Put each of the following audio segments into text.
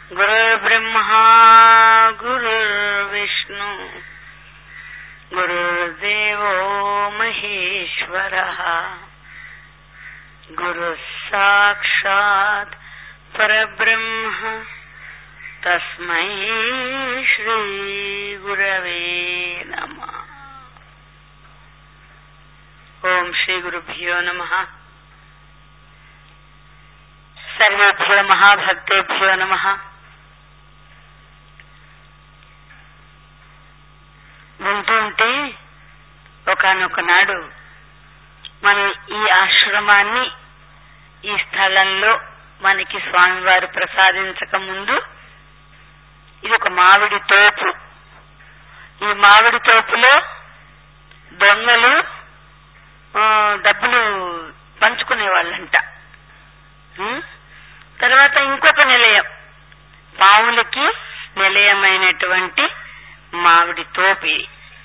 गुरुर्ब्रह्मा गुरुर्विष्णु गुरुर्देवो महेश्वरः गुरुः साक्षात् परब्रह्म तस्मै श्रीगुरवे नमः ఓం శ్రీ గురుభ్యో నమ సర్వేభ్యో మహాభక్తేభ్యో నమ వింటుంటే ఒకనొక నాడు మనం ఈ ఆశ్రమాన్ని ఈ స్థలంలో మనకి స్వామివారు ప్రసాదించక ముందు ఇది ఒక మామిడి తోపు ఈ మామిడి తోపులో దొంగలు ఆ, డబ్బులు పంచుకునే వాళ్ళంట ఉం? తర్వాత ఇంకొక నిలయం పావులకి నిలయమైనటువంటి మామిడి తోపి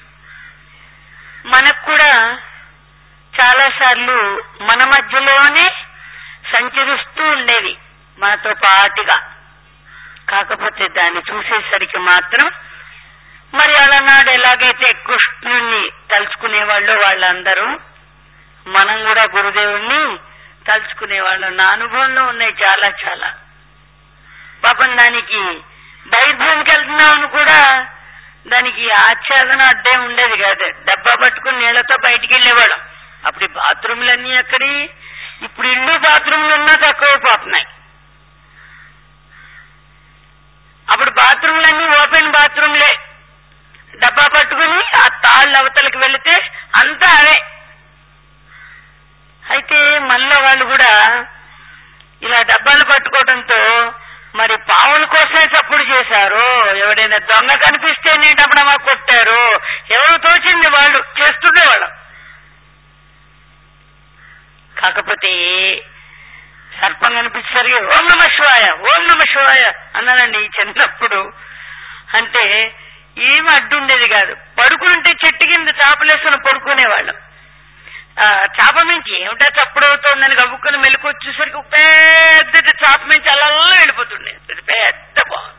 మనకు కూడా చాలా సార్లు మన మధ్యలోనే సంచరిస్తూ ఉండేవి మనతో పాటుగా కాకపోతే దాన్ని చూసేసరికి మాత్రం మరి అలనాడు ఎలాగైతే కృష్ణుణ్ణి తలుచుకునేవాళ్ళో వాళ్ళందరూ మనం కూడా గురుదేవుణ్ణి తలుచుకునేవాళ్ళం నా అనుభవంలో ఉన్నాయి చాలా చాలా పాపం దానికి దైర్భ్యంకి వెళ్తున్నామని కూడా దానికి ఆచ్ఛాదన అడ్డే ఉండేది కాదు డబ్బా పట్టుకుని నీళ్లతో బయటికి వెళ్ళేవాళ్ళం అప్పుడు ఈ బాత్రూమ్లన్నీ ఎక్కడి ఇప్పుడు ఇల్లు బాత్రూమ్లు ఉన్నా తక్కువైపోతున్నాయి అప్పుడు బాత్రూమ్లన్నీ ఓపెన్ బాత్రూమ్లే డబ్బా పట్టుకుని ఆ తాళ్ళు అవతలకి వెళితే అంతా అవే అయితే మళ్ళీ వాళ్ళు కూడా ఇలా డబ్బాలు పట్టుకోవడంతో మరి పావుల కోసమే చప్పుడు చేశారు ఎవడైనా దొంగ కనిపిస్తే నేటప్పుడమ్మా కొట్టారు ఎవరు తోచింది వాళ్ళు చేస్తుండేవాళ్ళు కాకపోతే సర్పం కనిపించేసరికి ఓం నమ శివాయ ఓం నమ శివాయ అన్నానండి చిన్నప్పుడు అంటే ఏమి అడ్డుండేది కాదు పడుకుంటే చెట్టు కింద చాపలేసుకుని పడుకునేవాళ్ళం ఆ, చాప మించి ఏమిటా చప్పుడు అవుతోందని గబుక్కుని మెలకు వచ్చేసరికి ఒక పెద్ద చాప మించి అలా వెళ్ళిపోతుండే అది పెద్ద బాగుంది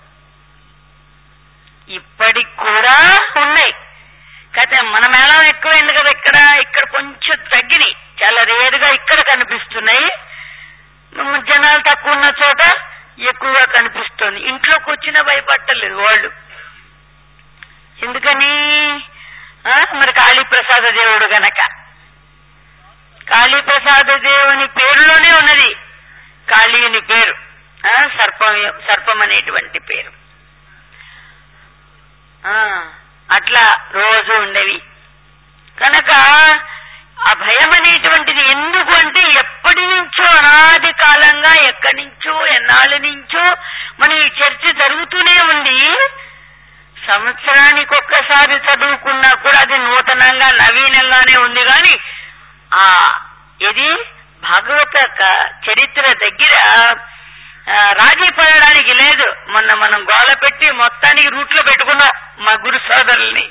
ఇప్పటికి కూడా ఉన్నాయి కాకపోతే మన మేళం ఎక్కువైంది కదా ఇక్కడ ఇక్కడ కొంచెం తగ్గినాయి చాలా రేరుగా ఇక్కడ కనిపిస్తున్నాయి ఉమ్, జనాలు తక్కువ ఉన్న చోట ఎక్కువగా కనిపిస్తుంది ఇంట్లోకి వచ్చినా భయపట్టలేదు వాళ్ళు ఎందుకని ఆ, మరి కాళీప్రసాద దేవుడు గనక కాళీప్రసాద దేవుని పేరులోనే ఉన్నది కాళీని పేరు ఆ, సర్పం సర్పం అనేటువంటి పేరు ఆ, అట్లా రోజు ఉండేవి కనుక ఆ భయం అనేటువంటిది ఎందుకు అంటే ఎప్పటి నుంచో అనాది కాలంగా ఎక్కడి నుంచో ఎన్నాళ్ళ నుంచో మన ఈ చర్చ జరుగుతూనే ఉంది సంవత్సరానికి ఒక్కసారి చదువుకున్నా కూడా అది నూతనంగా నవీనంగానే ఉంది కానీ ఆ ఇది భాగవత క- చరిత్ర దగ్గర ఆ, రాజీ పడడానికి లేదు మొన్న మనం గోల పెట్టి మొత్తానికి రూట్లో పెట్టుకున్నాం మా గురు సోదరుల్ని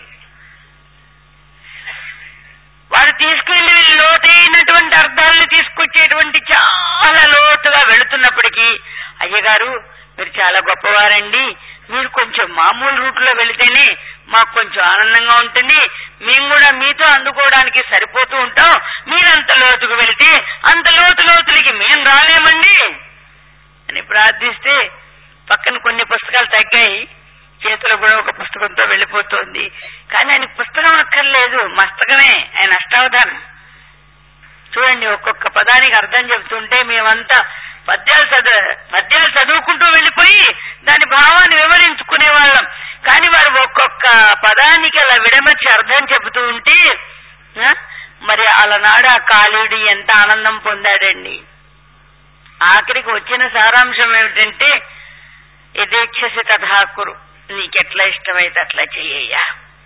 వారు తీసుకెళ్లి లోతైనటువంటి అర్థాలను తీసుకొచ్చేటువంటి చాలా లోతుగా వెళుతున్నప్పటికీ అయ్యగారు మీరు చాలా గొప్పవారండి మీరు కొంచెం మామూలు రూట్ లో వెళితేనే మాకు కొంచెం ఆనందంగా ఉంటుంది మేము కూడా మీతో అందుకోవడానికి సరిపోతూ ఉంటాం మీరంత లోతుకు వెళితే అంత లోతు లోతులకి మేము రాలేమండి అని ప్రార్థిస్తే పక్కన కొన్ని పుస్తకాలు తగ్గాయి చేతిలో కూడా ఒక పుస్తకంతో వెళ్ళిపోతోంది కానీ ఆయనకి పుస్తకం అక్కర్లేదు మస్తకమే ఆయన అష్టావధానం చూడండి ఒక్కొక్క పదానికి అర్థం చెబుతుంటే మేమంతా పద్యాలు చదువు పద్యాలు చదువుకుంటూ వెళ్ళిపోయి దాని భావాన్ని వివరించుకునే వాళ్ళం కానీ వారు ఒక్కొక్క పదానికి అలా విడమర్చి అర్థం చెబుతూ ఉంటే ఆ, మరి అలనాడు ఆ కాళీయుడు ఎంత ఆనందం పొందాడండి ఆఖరికి వచ్చిన సారాంశం ఏమిటంటే యథేచ్ఛసి తథాకురు నీకెట్లా ఇష్టమైతే అట్లా చెయ్యయ్యా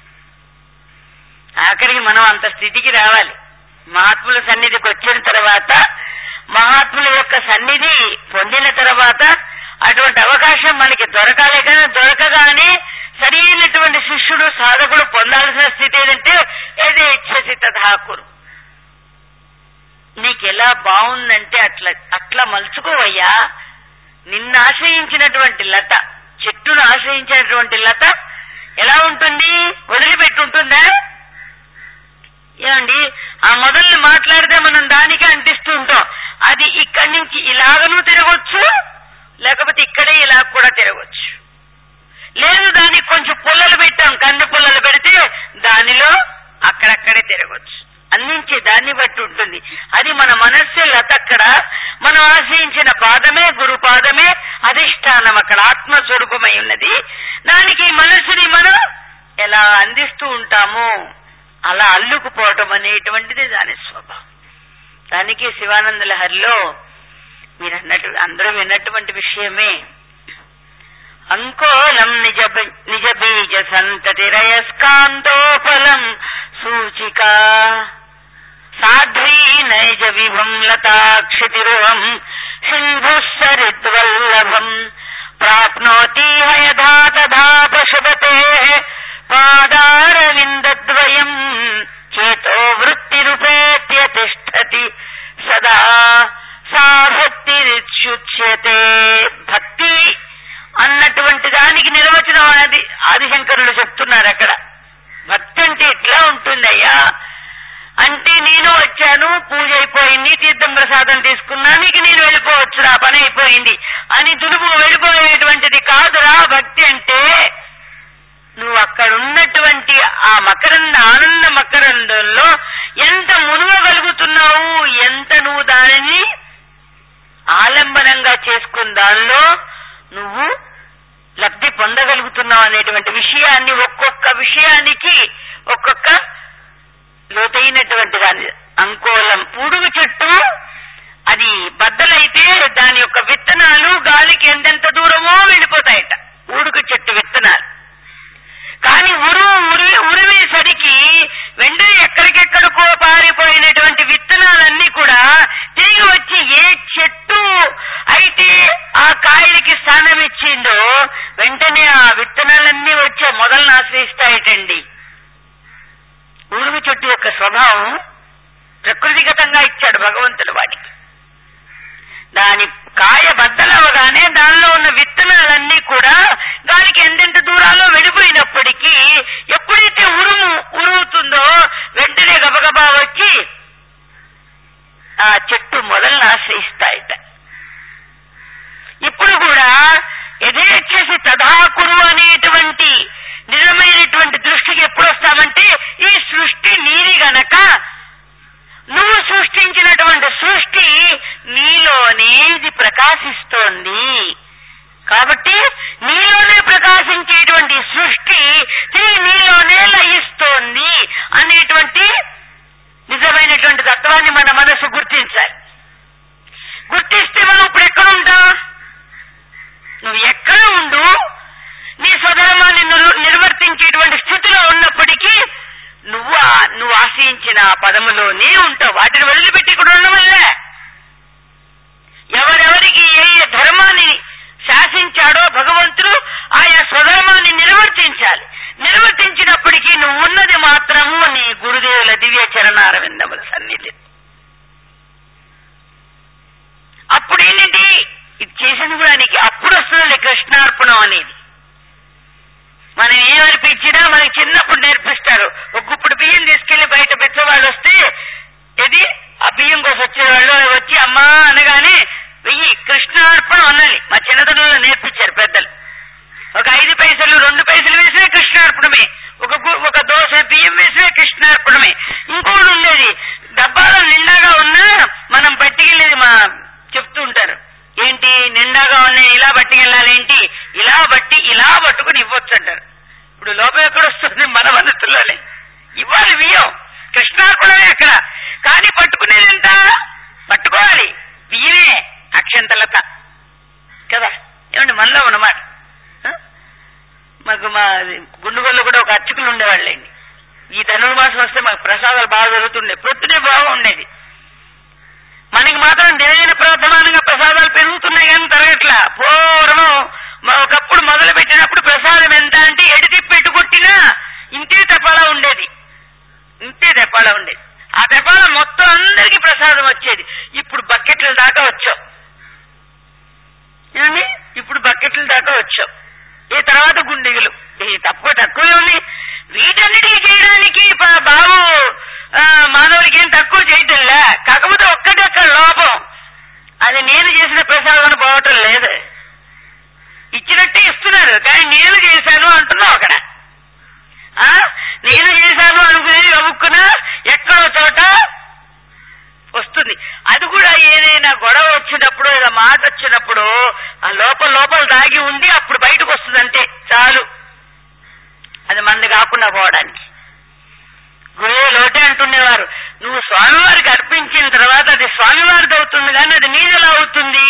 ఆఖరికి మనం అంత స్థితికి రావాలి మహాత్ముల సన్నిధికి వచ్చిన తర్వాత మహాత్ముల యొక్క సన్నిధి పొందిన తర్వాత అటువంటి అవకాశం మనకి దొరకాలి కానీ దొరకగానే సరైనటువంటి శిష్యుడు సాధకుడు పొందాల్సిన స్థితి ఏదంటే ఏది ఇచ్చసి తథాకురు నీకెలా బాగుందంటే అట్లా అట్లా మలుచుకోవయ్యా నిన్ను ఆశ్రయించినటువంటి లత చెట్టును ఆశ్రయించినటువంటి లత ఎలా ఉంటుంది వదిలిపెట్టి ఉంటుందా ఏమండి ఆ మొదలు మాట్లాడితే మనం దానికి అంటిస్తూ ఉంటాం అది ఇక్కడి నుంచి ఇలాగనూ తిరగొచ్చు లేకపోతే ఇక్కడే ఇలా కూడా తిరగొచ్చు లేదు దానికి కొంచెం పుల్లలు పెట్టాం కంది పుల్లలు పెడితే దానిలో అక్కడక్కడే తిరగొచ్చు అందించే దాన్ని బట్టి ఉంటుంది అది మన మనస్సు లతక్కడ మనం ఆశ్రయించిన పాదమే గురు పాదమే అధిష్టానం అక్కడ ఆత్మస్వరూపమై ఉన్నది దానికి మనస్సుని మనం ఎలా అందిస్తూ ఉంటామో అలా అల్లుకుపోవటం అనేటువంటిది దాని స్వభావం దానికి శివానంద లహరిలో మీరు అన్నట్టు అందరూ విన్నటువంటి విషయమే అంకోలం నిజ నిజ బీజ సంతతిరయస్కాంతోఫలం సూచిక సాధ్వీ నైజ విభం లతాక్షితిరుహం సింధు సరిద్వల్లభం ప్రాప్నోతి యథా తథా పశుపతే పాదారవిందద్వయం చేతో వృత్తిరుపేత్య తిష్టతి సదా సా భక్తిరిచ్యుచ్యతే భక్తి అన్నటువంటి దానికి నిర్వచనం అది ఆదిశంకరులు చెప్తున్నారు అక్కడ భక్తి అంటే ఇట్లా ఉంటుందయ్యా అంటే నేను వచ్చాను పూజ అయిపోయింది తీర్థం ప్రసాదం తీసుకున్నాను ఇక నేను వెళ్ళిపోవచ్చు నా పని అయిపోయింది అని దులుపు వెళ్ళిపోయేటువంటిది కాదురా భక్తి అంటే నువ్వు అక్కడ ఉన్నటువంటి ఆ మకరంద ఆనంద మకరందంలో ఎంత మునుగగలుగుతున్నావు ఎంత నువ్వు దానిని ఆలంబనంగా చేసుకున్న దానిలో నువ్వు లబ్ధి పొందగలుగుతున్నావు అనేటువంటి విషయాన్ని ఒక్కొక్క విషయానికి ఒక్కొక్క లోతైనటువంటి దాని అంకోలం పూడుగు చెట్టు అది బద్దలైతే దాని యొక్క విత్తనాలు గాలికి ఎంతెంత దూరమో వెళ్ళిపోతాయట ఊడుగు చెట్టు విత్తనాలు కానీ ఉరు ఉరి ఉరివేసరికి వెంటనే ఎక్కడికెక్కడికో పారిపోయినటువంటి విత్తనాలన్నీ కూడా తిరిగి వచ్చి ఏ చెట్టు అయితే ఆ కాయలకి స్థానం ఇచ్చిందో వెంటనే ఆ విత్తనాలన్నీ వచ్చే మొదలను ఆశ్రయిస్తాయటండి ఊరుగు చెట్టు యొక్క స్వభావం ప్రకృతిగతంగా ఇచ్చాడు భగవంతుడు వాటికి దాని కాయ బద్దలవగానే దానిలో ఉన్న విత్తనాలన్నీ కూడా దానికి ఎంతెంత దూరాల్లో వెళ్ళిపోయినప్పటికీ ఎప్పుడైతే ఉరుము ఉరుముతుందో వెంటనే గబగబా వచ్చి ఆ చెట్టు మొదలను ఆశ్రయిస్తాయట ఇప్పుడు కూడా యథేచ్ఛసి తదాకురు అనేటువంటి నిజమైనటువంటి దృష్టికి ఎప్పుడు వస్తామంటే ఈ సృష్టి నీది గనక నువ్వు సృష్టించినటువంటి సృష్టి నీలోనే ఇది ప్రకాశిస్తోంది కాబట్టి నీలోనే ప్రకాశించేటువంటి సృష్టి తిరిగి నీలోనే లయిస్తోంది అనేటువంటి నిజమైనటువంటి తత్వాన్ని మన మనసు గుర్తించాలి గుర్తిస్తే మనం ఇప్పుడు ఎక్కడ ఉంటాం నువ్వు ఎక్కడ ఉండు నీ స్వధర్మాన్ని నిర్- నిర్వర్తించేటువంటి స్థితిలో ఉన్నప్పటికీ నువ్వు ఆ- నువ్వు ఆశ్రయించిన ఆ పదములోనే ఉంటావు వాటిని వదిలిపెట్టి ఇక్కడ ఉండవల్లే ఎవరెవరికి ఏ ఏ ధర్మాన్ని శాసించాడో భగవంతుడు ఆయా స్వధర్మాన్ని నిర్వర్తించాలి నిర్వర్తించినప్పటికీ నువ్వు ఉన్నది మాత్రము నీ గురుదేవుల దివ్య చరణారవిందముల సన్నిధి అప్పుడు ఏంటి ఇది చేసింది కూడా నీకు అప్పుడు వస్తుంది కృష్ణార్పణం అనేది మనం ఏమనిపించినా మనకి చిన్నప్పుడు నేర్పిస్తారు ఒక గుప్పుడు బియ్యం తీసుకెళ్లి బయట పెట్టేవాళ్ళు వస్తే ఇది ఆ బియ్యం కోసం వచ్చేవాళ్ళు వచ్చి అమ్మా అనగానే వెయ్యి కృష్ణార్పణం అనాలి మా చిన్నతనంలో నేర్పించారు పెద్దలు ఒక ఐదు పైసలు రెండు పైసలు వేసినా కృష్ణార్పణమే ఒక గు- ఒక దోశ బియ్యం వేసినా కృష్ణార్పణమే ఇంకోటి ఉండేది డబ్బాలో నిండాగా ఉన్నా మనం పట్టుకెళ్ళేది మా చెప్తూ ఉంటారు ఏంటి నిండాగా ఉన్నాయి ఇలా పట్టుకెళ్ళాలి ఏంటి ఇలా బట్టి ఇలా పట్టుకుని ఇవ్వచ్చు అంటారు ఇప్పుడు లోపం ఎక్కడ వస్తుంది మన మనసులోనే ఇవ్వాలి బియ్యం కృష్ణార్పణమే అక్కడ కానీ పట్టుకునేది ఎంత పట్టుకోవాలి బియ్యమే అక్షంతలత కదా ఏమండి మనలో ఉన్నమాట ఆ? మాకు మా గుండుగోళ్ళు కూడా ఒక అర్చకులు ఉండేవాళ్ళండి ఈ ధనుర్మాసం వస్తే మాకు ప్రసాదాలు బాగా జరుగుతుండే ప్రొద్దునే బాగుండేది మనకి మాత్రం దినదిన ప్రధానంగా ప్రసాదాలు పెరుగుతున్నాయి కానీ తరగట్లా పూర్వం మ- ఒకప్పుడు మొదలు పెట్టినప్పుడు ప్రసాదం ఎంత అంటే ఎడితి పెట్టు కొట్టినా ఇంతే తెపాలా ఉండేది ఇంతే తెపాలా ఉండేది ఆ తెపాలా మొత్తం అందరికీ ప్రసాదం వచ్చేది ఇప్పుడు బకెట్ల దాకా వచ్చాం ఏమండి ఇప్పుడు బకెట్ల దాకా వచ్చాం ఈ తర్వాత గుండిగలు ఈ తక్కువ తక్కువ ఉంది వీటన్నిటికీ చేయడానికి ప- బాబు ఆ, మానవుడికి ఏం తక్కువ చేయటంలే కాకపోతే ఒక్కటి ఒక్క లోపం అది నేను చేసిన ప్రసాదం పోవటం లేదు ఇచ్చినట్టే ఇస్తున్నారు కానీ నేను చేశాను అంటున్నావు అక్కడ ఆ నేను చేశాను అనుకునేది నవ్వుకున్నా ఎక్కడో చోట వస్తుంది అది కూడా ఏదైనా గొడవ వచ్చినప్పుడు ఏదో మాట వచ్చినప్పుడు ఆ లోపల లోపల దాగి ఉండి అప్పుడు బయటకు వస్తుంది అంతే చాలు అది మంది కాకుండా పోవడానికి గురువే లోటే అంటుండేవారు నువ్వు స్వామివారికి అర్పించిన తర్వాత అది స్వామివారిది అవుతుంది కానీ అది నీదెలా అవుతుంది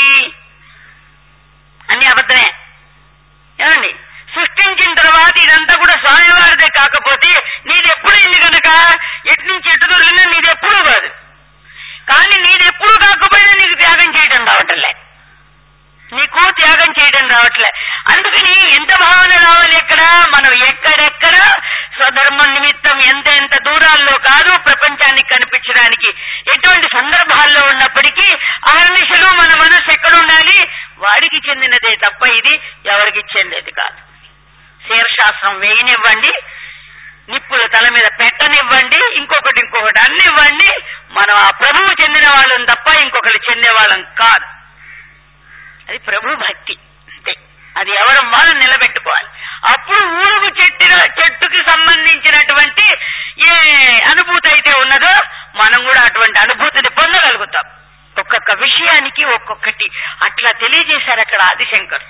అని అబద్ధమే ఏమండి సృష్టించిన తర్వాత ఇదంతా కూడా స్వామివారిదే కాకపోతే నీది ఎప్పుడైంది కనుక ఎటు నుంచి ఎటు దొరికినా నీది ఎప్పుడూ కాదు కానీ నీది ఎప్పుడు కాకపోయినా నీకు త్యాగం చేయడం రావట్లే నీకు త్యాగం చేయడం రావట్లే అందుకని ఎంత భావన రావాలి ఎక్కడ మనం ఎక్కడెక్కడ స్వధర్మం నిమిత్తం ఎంత ఎంత దూరాల్లో కాదు ప్రపంచానికి కనిపించడానికి ఎటువంటి సందర్భాల్లో ఉన్నప్పటికీ అహర్నిశలు మన మనసు ఎక్కడ ఉండాలి వాడికి చెందినదే తప్ప ఇది ఎవరికి చెందేది కాదు శీర్షాస్త్రం వేయనివ్వండి నిప్పులు తల మీద పెట్టనివ్వండి ఇంకొకటి ఇంకొకటి అన్నివ్వండి మనం ఆ ప్రభువు చెందిన వాళ్ళం తప్ప ఇంకొకరు చెందే వాళ్ళం కాదు అది ప్రభు భక్తి అంతే అది ఎవరు మనం నిలబెట్టుకోవాలి అప్పుడు ఊరుకు చెట్టిన చెట్టుకి సంబంధించినటువంటి ఏ అనుభూతి అయితే ఉన్నదో మనం కూడా అటువంటి అనుభూతిని పొందగలుగుతాం ఒక్కొక్క విషయానికి ఒక్కొక్కటి అట్లా తెలియజేశారు అక్కడ ఆదిశంకర్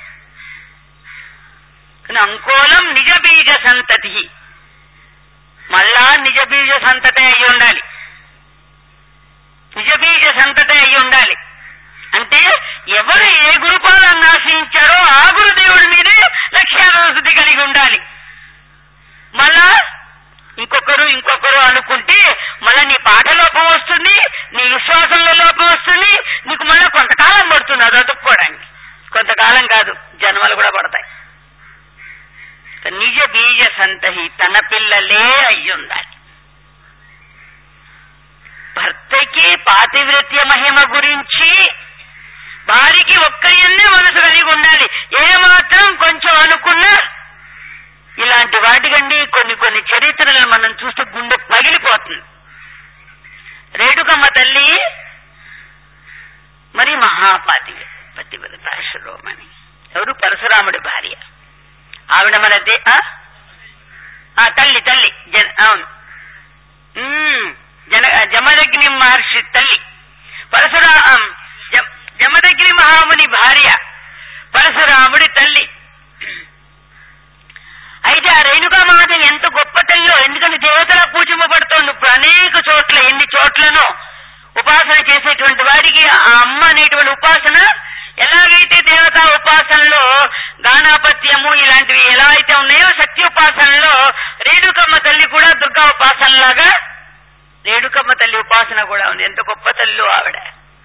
అంకోలం నిజ బీజ సంతతి మళ్ళా నిజ బీజ సంతతే అయి ఉండాలి నిజ బీజ సంతతే అయి ఉండాలి అంటే ఎవరు ఏ గురుపాలను ఆశ్రయించారో ఆ గురుదేవుడి మీదే లక్ష్యానుభూతి కలిగి ఉండాలి మళ్ళా ఇంకొకరు ఇంకొకరు అనుకుంటే మళ్ళా నీ పాట లోపం వస్తుంది నీ విశ్వాసంలో లోపం వస్తుంది నీకు మళ్ళా కొంతకాలం పడుతుంది అది అతుక్కోవడానికి కొంతకాలం కాదు జన్మలు కూడా పడతాయి నిజ బీజ సంతహి తన పిల్లలే అయి ఉండాలి భర్తకి పాతివ్రత్య మహిమ గురించి వారికి ఒక్కయన్నే మనసు కలిగి ఉండాలి ఏ మాత్రం కొంచెం అనుకున్నా ఇలాంటి వాటికండి కొన్ని కొన్ని చరిత్రలను మనం చూస్తే గుండె పగిలిపోతుంది రేణుకమ్మ తల్లి మరి మహాపాతి పతివ్రత శిరోమణి ఎవరు పరశురాముడి భార్య ఆవిడ మన దే ఆ? ఆ, తల్లి తల్లి జన అవును ఉమ్, జన జమదగ్ని మహర్షి తల్లి పరశురా జ- జమదగ్ని మహాముని భార్య పరశురాముడి తల్లి అయితే ఆ రేణుకామాత ఎంత గొప్ప తల్లిలో ఎందుకంటే దేవతల పూజింపబడుతోంది ఇప్పుడు అనేక చోట్ల ఎన్ని చోట్లను ఉపాసన చేసేటువంటి వారికి ఆ అమ్మ అనేటువంటి ఉపాసన ఎలాగైతే దేవతా ఉపాసనలో గానాపత్యము ఇలాంటివి ఎలా అయితే ఉన్నాయో శక్తి ఉపాసనలో రేణుకమ్మ తల్లి కూడా దుర్గా ఉపాసనలాగా రేణుకమ్మ తల్లి ఉపాసన కూడా ఉంది ఎంత గొప్ప తల్లి ఆవిడ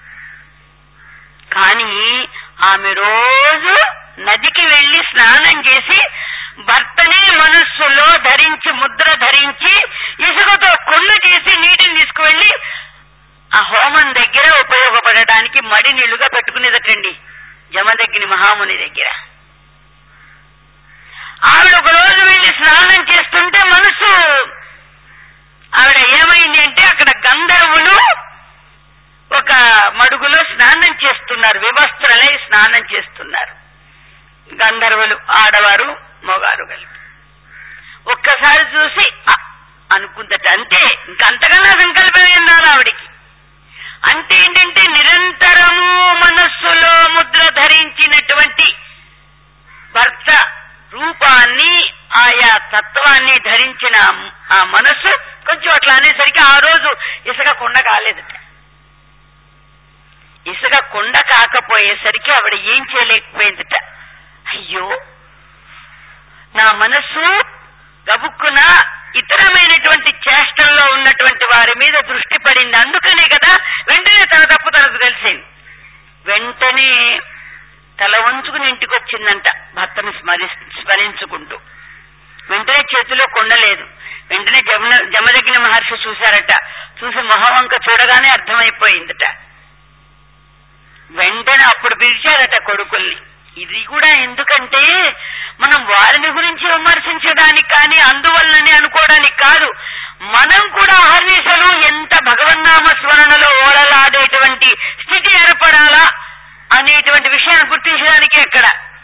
కానీ ఆమె రోజు నదికి వెళ్లి స్నానం చేసి భర్తని మనస్సులో ధరించి ముద్ర ధరించి ఇసుకతో కొల్లు చేసి నీటిని తీసుకువెళ్లి ఆ హోమం దగ్గర ఉపయోగపడడానికి మడి నీళ్లుగా పెట్టుకునేదటండి జమదగ్ని మహాముని దగ్గర ఆవిడ ఒక రోజు వెళ్లి స్నానం చేస్తుంటే మనసు ఆవిడ ఏమైంది అంటే అక్కడ గంధర్వులు ఒక మడుగులో స్నానం చేస్తున్నారు వివస్త్రలై స్నానం చేస్తున్నారు గంధర్వులు ఆడవారు మగారు కలిపి ఒక్కసారి చూసి "ఆ" అనుకుందట అంతే ఇంకంతకన్నా సంకల్పం ఏందాలి ఆవిడికి అంటే ఏంటంటే నిరంతరము మనస్సులో ముద్ర ధరించినటువంటి భర్త రూపాన్ని ఆయా తత్వాన్ని ధరించిన ఆ మనస్సు కొంచెం అట్లా అనేసరికి ఆ రోజు ఇసుక కొండ కాలేదట ఇసుక కొండ కాకపోయేసరికి ఆవిడ ఏం చేయలేకపోయిందట అయ్యో నా మనస్సు గబుక్కున ఇతరమైనటువంటి చేష్టల్లో ఉన్నటువంటి వారి మీద దృష్టి పడింది అందుకనే కదా వెంటనే తన తప్పు తనకు తెలిసింది వెంటనే తల వంచుకుని ఇంటికి వచ్చిందంట భర్తను స్మరి స్మరించుకుంటూ వెంటనే చేతిలో కొండలేదు వెంటనే జమ జమదగిన మహర్షి చూశారట చూసి మొహవంక చూడగానే అర్థమైపోయిందట వెంటనే అప్పుడు పిలిచారట కొడుకుల్ని ఇది కూడా ఎందుకంటే మనం వారిని గురించి విమర్శించడానికి కానీ అందువల్లనే అనుకోవడానికి కాదు మనం కూడా అహర్నిశలు ఎంత భగవన్నామ స్మరణలో ఓడలాడేటువంటి స్థితి ఏర్పడాలా అనేటువంటి విషయాన్ని గుర్తించడానికి ఎక్కడ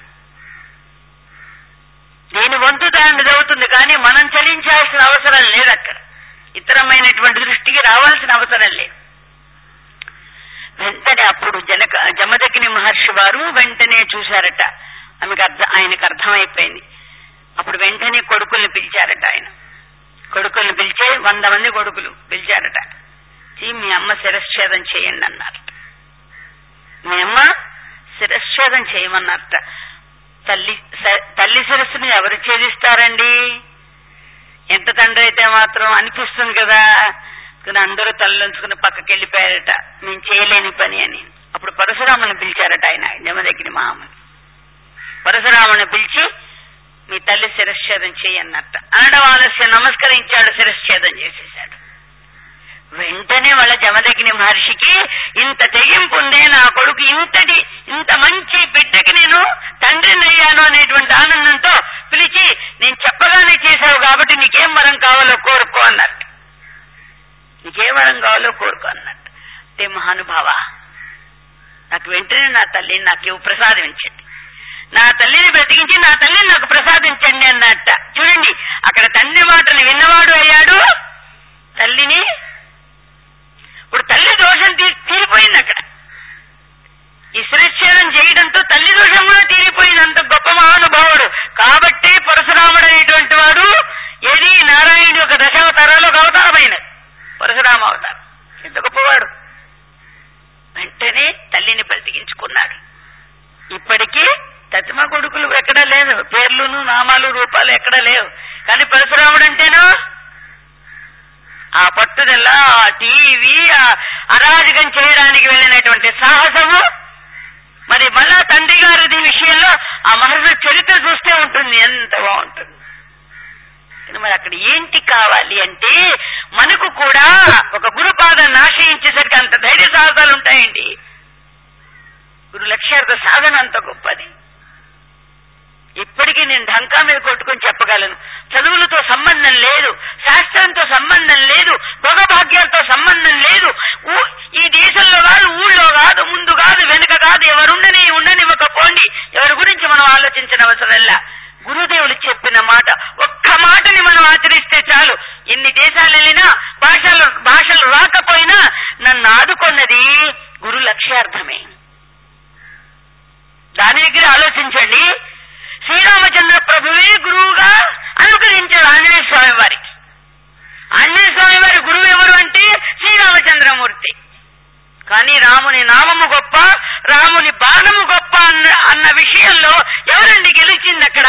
దేని వంతు దాన్ని అవుతుంది కానీ మనం చలించాల్సిన అవసరం లేదు అక్కడ ఇతరమైనటువంటి దృష్టికి రావాల్సిన అవసరం లేదు వెంటనే అప్పుడు జనక జమదకిని మహర్షి వారు వెంటనే చూశారట ఆమెకు అర్థం ఆయనకు అర్థమైపోయింది అప్పుడు వెంటనే కొడుకుల్ని పిలిచారట ఆయన కొడుకుల్ని పిలిచే వంద మంది కొడుకులు పిలిచారట "చీ, మీ అమ్మ శిరశ్ఛేదం చేయండి అన్నారట మీ అమ్మ శిరశ్ఛేదం చేయమన్నారట తల్లి స- తల్లి శిరస్సుని ఎవరు ఛేదిస్తారండి ఎంత తండ్రి అయితే మాత్రం అనిపిస్తుంది కదా కానీ అందరూ తల్లించుకుని పక్కకి వెళ్ళిపోయారట మేము చేయలేని పని అని అప్పుడు పరశురాముని పిలిచారట ఆయన జమదగ్ని మహాముని పరశురాముని పిలిచి మీ తల్లి శిరశ్ఛేదం చేయన్నట్ట అనడం ఆలస్యం నమస్కరించాడు శిరశ్ఛేదం చేసేశాడు వెంటనే వాళ్ళ జమదగ్ని మహర్షికి ఇంత తెగింపు ఉందే నా కొడుకు ఇంతటి ఇంత మంచి బిడ్డకి నేను తండ్రిని అయ్యాను అనేటువంటి ఆనందంతో పిలిచి నేను చెప్పగానే చేశావు కాబట్టి నీకేం వరం కావాలో కోరుకో అన్నట్టు నీకేం వరం కావాలో కోరుకో అన్నట్టు అంటే మహానుభావ నాకు వెంటనే నా తల్లిని నాకు ఇవ్వు ప్రసాదించండి నా తల్లిని బ్రతికించి నా తల్లిని నాకు ప్రసాదించండి అన్నట్ట చూడండి అక్కడ తండ్రి మాటను విన్నవాడు అయ్యాడు తల్లిని ఇప్పుడు తల్లి దోషం తీ- తీరిపోయింది అక్కడ ఈ శిరచ్ఛేదం చేయడంతో తల్లి దోషం కూడా తీరిపోయింది అంత గొప్ప మహానుభావుడు కాబట్టి పరశురాముడు అనేటువంటి వాడు ఏది నారాయణుడు యొక్క దశావతారాలు ఒక అవతారమైన పరశురామ అవతారం ఎంత గొప్పవాడు వెంటనే తల్లిని బ్రతికించుకున్నాడు ఇప్పటికీ తతిమ కొడుకులు ఎక్కడా లేదు పేర్లును నామాలు రూపాలు ఎక్కడా లేవు కానీ పరశురాముడు అంటేనా ఆ పట్టుదల ఆ టీవీ ఆ అరాజకం చేయడానికి వెళ్ళినటువంటి సాహసము మరి మళ్ళా తండ్రి గారిది విషయంలో ఆ మహర్షి చరిత్ర చూస్తే ఉంటుంది ఎంత బాగుంటుంది కానీ మరి అక్కడ ఏంటి కావాలి అంటే మనకు కూడా ఒక గురుపాదాన్ని ఆశ్రయించేసరికి అంత ధైర్య సాహసాలు ఉంటాయండి గురు లక్ష్యార్థ సాధన అంత గొప్పది ఇప్పటికీ నేను ఢంకా మీద కొట్టుకొని చెప్పగలను చదువులతో సంబంధం లేదు శాస్త్రంతో సంబంధం లేదు భోగభాగ్యాలతో సంబంధం లేదు ఊ- ఈ దేశంలో కాదు ఊళ్ళో కాదు ముందు కాదు వెనుక కాదు ఎవరుండని ఉండని ఒక పోండి ఎవరి గురించి మనం ఆలోచించిన అవసరంలా గురుదేవులు చెప్పిన మాట ఒక్క మాటని మనం ఆచరిస్తే చాలు ఎన్ని దేశాలు వెళ్ళినా భాషలు భాషలు రాకపోయినా నన్ను ఆదుకున్నది గురు లక్ష్యార్థమే దాని దగ్గర ఆలోచించండి శ్రీరామచంద్ర ప్రభువే గురువుగా అనుగ్రహించాడు ఆంజనేయ స్వామి వారికి ఆంజనేయ స్వామి వారి గురువు ఎవరు అంటే శ్రీరామచంద్రమూర్తి కానీ రాముని నామము గొప్ప రాముని బాణము గొప్ప అన్న అన్న విషయంలో ఎవరండి గెలిచింది అక్కడ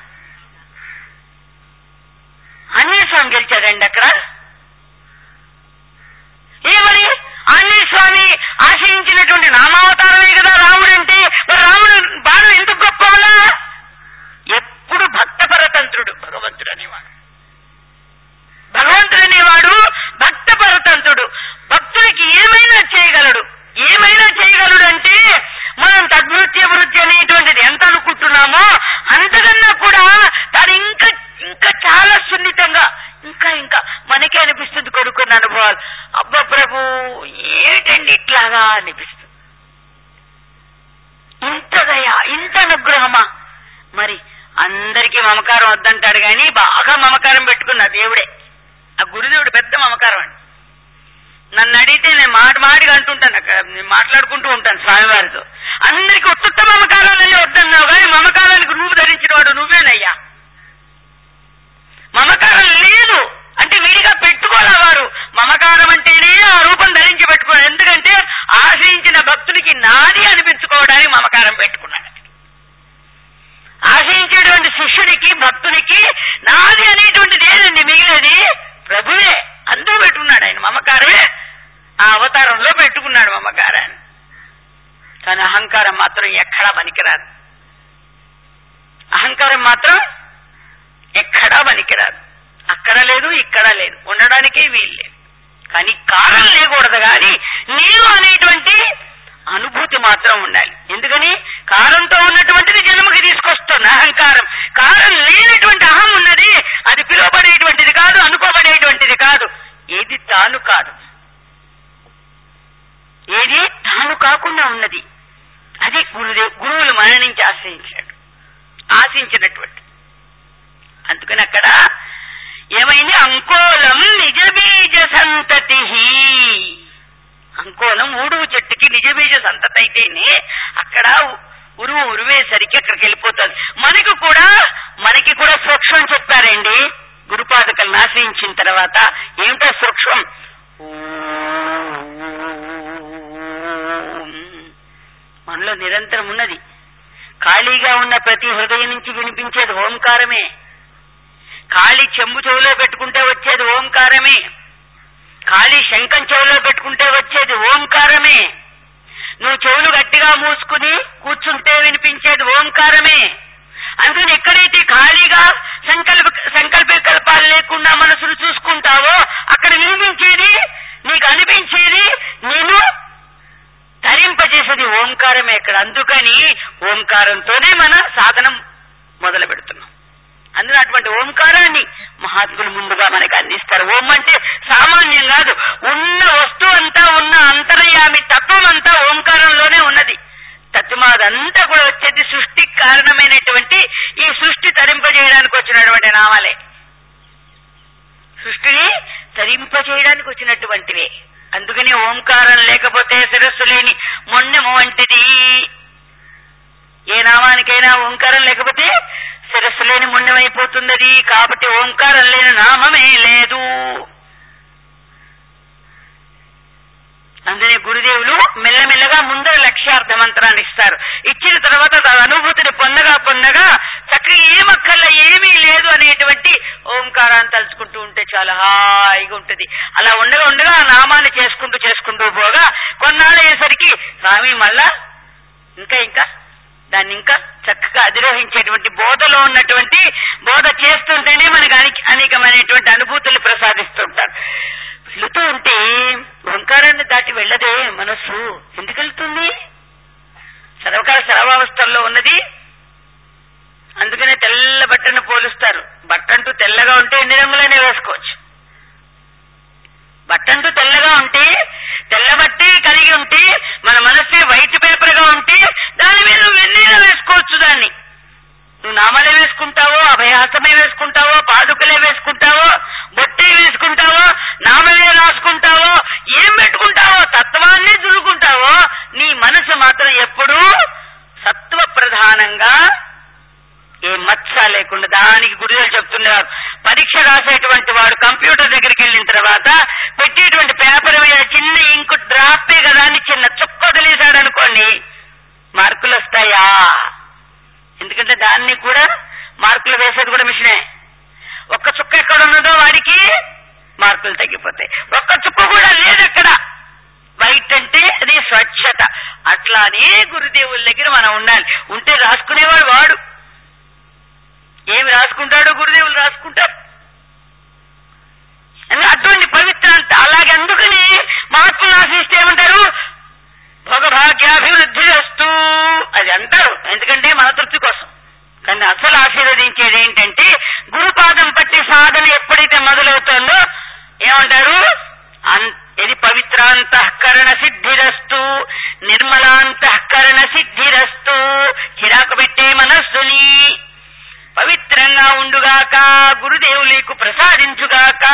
ఆంజనేయ స్వామి గెలిచాడండి అక్కడ ఏమని ఆంజనేయ స్వామి ఆశయించినటువంటి నామావతారమే కదా రాముడు అంటే మరి రాముడు బాణం ఎందుకు గొప్పవలా ఎప్పుడు భక్త పరతంత్రుడు భగవంతుడు అనేవాడు భగవంతుడు అనేవాడు భక్త పరతంత్రుడు భక్తుడికి ఏమైనా చేయగలడు ఏమైనా చేయగలడు అంటే మనం తద్వృత్య వృత్తి అనేటువంటిది ఎంత అనుకుంటున్నామో అంతకన్నా కూడా తాను ఇంకా ఇంకా చాలా సున్నితంగా ఇంకా ఇంకా మనకే అనిపిస్తుంది కొడుకున్న అనుభవాలు అబ్బా ప్రభు ఏమిటండి ఇట్లాగా అనిపిస్తుంది ఇంత దయ ఇంత అనుగ్రహమా మరి అందరికీ మమకారం వద్దంటాడు కానీ బాగా మమకారం పెట్టుకున్న దేవుడే ఆ గురుదేవుడు పెద్ద మమకారం అండి నన్ను అడిగితే నేను మాట మాడిగా అంటుంటాను అక్కడ నేను మాట్లాడుకుంటూ ఉంటాను స్వామివారితో అందరికి ఉత్తుత్త మమకారాలన్నీ వద్దన్నావు కానీ మమకారానికి నువ్వు ధరించిన వాడు నువ్వేనయ్యా మమకారం లేదు అంటే విడిగా పెట్టుకోలే వారు మమకారం అంటేనే ఆ రూపం ధరించి పెట్టుకోవాలి ఎందుకంటే ఆశ్రయించిన భక్తులకి నాది అనిపించుకోవడానికి మమకారం పెట్టుకున్నాడు ఆశ్రయించేటువంటి శిష్యునికి భక్తునికి నాది అనేటువంటిది ఏదండి మిగిలినది ప్రభువే అందరూ పెట్టుకున్నాడు ఆయన మమకారమే ఆ అవతారంలో పెట్టుకున్నాడు మమకారాన్ని కానీ అహంకారం మాత్రం ఎక్కడా పనికిరాదు అహంకారం మాత్రం ఎక్కడా పనికిరాదు అక్కడ లేదు ఇక్కడ లేదు ఉండడానికి వీలు లేదు కానీ కారణం లేకూడదు కానీ నేను అనేటువంటి అనుభూతి మాత్రం ఉండాలి ఎందుకని కారంతో ఉన్నటువంటిది జన్మకి తీసుకొస్తుంది అహంకారం ఉన్నది అది గురుదేవ్ గురువులు మన నుంచి ఆశ్రయించాడు ఆశించినటువంటి అందుకని అక్కడ ఏమైంది అంకోలం నిజ బీజ సంతతి అంకోలం ఊడువు చెట్టుకి నిజ బీజ సంతతి అయితేనే అక్కడ ఉరువు ఉరువేసరికి అక్కడికి వెళ్ళిపోతుంది మనకు కూడా మనకి కూడా సూక్ష్మం చెప్పారండి గురుపాదకలను ఆశ్రయించిన తర్వాత ఏమిటో సూక్ష్మం ఓం. మనలో నిరంతరం ఉన్నది ఖాళీగా ఉన్న ప్రతి హృదయం నుంచి వినిపించేది ఓంకారమే ఖాళీ చెంబు చెవులో పెట్టుకుంటే వచ్చేది ఓంకారమే ఖాళీ శంఖం చెవులో పెట్టుకుంటే వచ్చేది ఓంకారమే నువ్వు చెవులు గట్టిగా మూసుకుని కూర్చుంటే వినిపించేది ఓంకారమే అందుకని ఎక్కడైతే ఖాళీగా సంకల్ప సంకల్ప వికల్పాలు లేకుండా మనసును చూసుకుంటావో అక్కడ వినిపించేది నీకు అనిపించేది నేను ధరింపజేసేది ఓంకారమే ఇక్కడ అందుకని ఓంకారంతోనే మన సాధనం మొదలు పెడుతున్నాం అందులో అటువంటి ఓంకారాన్ని మహాత్ములు ముందుగా మనకి అందిస్తారు ఓం అంటే సామాన్యం కాదు ఉన్న వస్తువు అంతా ఉన్న అంతర్యామి తత్వం అంతా ఓంకారంలోనే ఉన్నది తత్వమాదంతా కూడా వచ్చేది సృష్టికి కారణమైనటువంటి ఈ సృష్టి తరింపజేయడానికి వచ్చినటువంటి నామాలే సృష్టిని తరింపజేయడానికి వచ్చినటువంటివే అందుకని ఓంకారం లేకపోతే శిరస్సు లేని మొండెము వంటిది ఏ నామానికైనా ఓంకారం లేకపోతే శిరస్సు లేని మొండెమైపోతుంది అది కాబట్టి ఓంకారం లేని నామమే లేదు అందుకనే గురుదేవులు మెల్లమెల్లగా ముందర లక్ష్యార్థ మంత్రాన్ని ఇస్తారు ఇచ్చిన తర్వాత ఆ అనుభూతిని పొందగా పొందగా చక్కగా ఏమక్కల్లా ఏమీ లేదు అనేటువంటి ఓంకారాన్ని తలుచుకుంటూ ఉంటే చాలా హాయిగా ఉంటుంది అలా ఉండగా ఉండగా ఆ నామాన్ని చేసుకుంటూ చేసుకుంటూ పోగా కొన్నాళ్ళు అయ్యేసరికి స్వామి మళ్ళా ఇంకా ఇంకా దాన్ని ఇంకా చక్కగా అధిరోహించేటువంటి బోధలో ఉన్నటువంటి బోధ చేస్తుంటేనే మనకి అనేక అనేకమైనటువంటి అనుభూతులు ప్రసాదిస్తుంటారు వెళుతూ ఉంటే ఓంకారాన్ని దాటి వెళ్ళదే మనస్సు ఎందుకు వెళ్తుంది సర్వకాల సర్వావస్థల్లో ఉన్నది అందుకనే తెల్ల బట్టను పోలుస్తారు బట్టంటూ తెల్లగా ఉంటే ఎన్ని రంగులైనా వేసుకోవచ్చు బట్టంటూ తెల్లగా ఉంటే తెల్ల బట్టి కలిగి ఉంటే మన మనస్సు వైట్ పేపర్ గా ఉంటే దాని మీద నువ్వు ఎన్నైనా వేసుకోవచ్చు దాన్ని నువ్వు నామలే వేసుకుంటావో అభయాసమే వేసుకుంటావో పాదుకలే వేసుకుంటావో బొట్టే వేసుకుంటావో నామలే రాసుకుంటావో ఏం పెట్టుకుంటావో తత్వాన్ని దులుకుంటావో నీ మనసు మాత్రం ఎప్పుడూ సత్వ ప్రధానంగా ఏ మచ్చ లేకుండా దానికి గురువులు చెప్తున్నారు పరీక్ష రాసేటువంటి వాడు కంప్యూటర్ దగ్గరికి వెళ్ళిన తర్వాత పెట్టేటువంటి పేపర్ మీద చిన్న ఇంకు డ్రాపే కదా అని చిన్న చుక్క వదిలేశాడు అనుకోండి మార్కులు వస్తాయా ఎందుకంటే దాన్ని కూడా మార్కులు వేసేది కూడా మిషనే ఒక్క చుక్క ఎక్కడ ఉన్నదో వాడికి మార్కులు తగ్గిపోతాయి ఒక్క చుక్క కూడా లేదు అక్కడ వైట్ అంటే అది స్వచ్ఛత అట్లానే గురుదేవుల దగ్గర మనం ఉండాలి ఉంటే రాసుకునేవాడు వాడు ఏమి రాసుకుంటాడో గురుదేవులు రాసుకుంటారు అని అటువంటి పవిత్ర అంత అలాగే అందుకని మహాత్ములు ఆశిస్తే ఏమంటారు భోగభాగ్యాభివృద్ధి వస్తూ అది అంటారు ఎందుకంటే మన తృప్తి కోసం కానీ అసలు ఆశీర్వదించేది ఏంటంటే గురుపాదం పట్టి సాధన ఎప్పుడైతే మొదలవుతుందో ఏమంటారు అన్- ఇది పవిత్రాంతఃకరణ సిద్ధిరస్తు నిర్మలాంతఃకరణ సిద్ధిరస్తు చిరాకు పెట్టే మనస్సుని పవిత్రంగా ఉండుగాక గురుదేవులు నీకు ప్రసాదించుగాక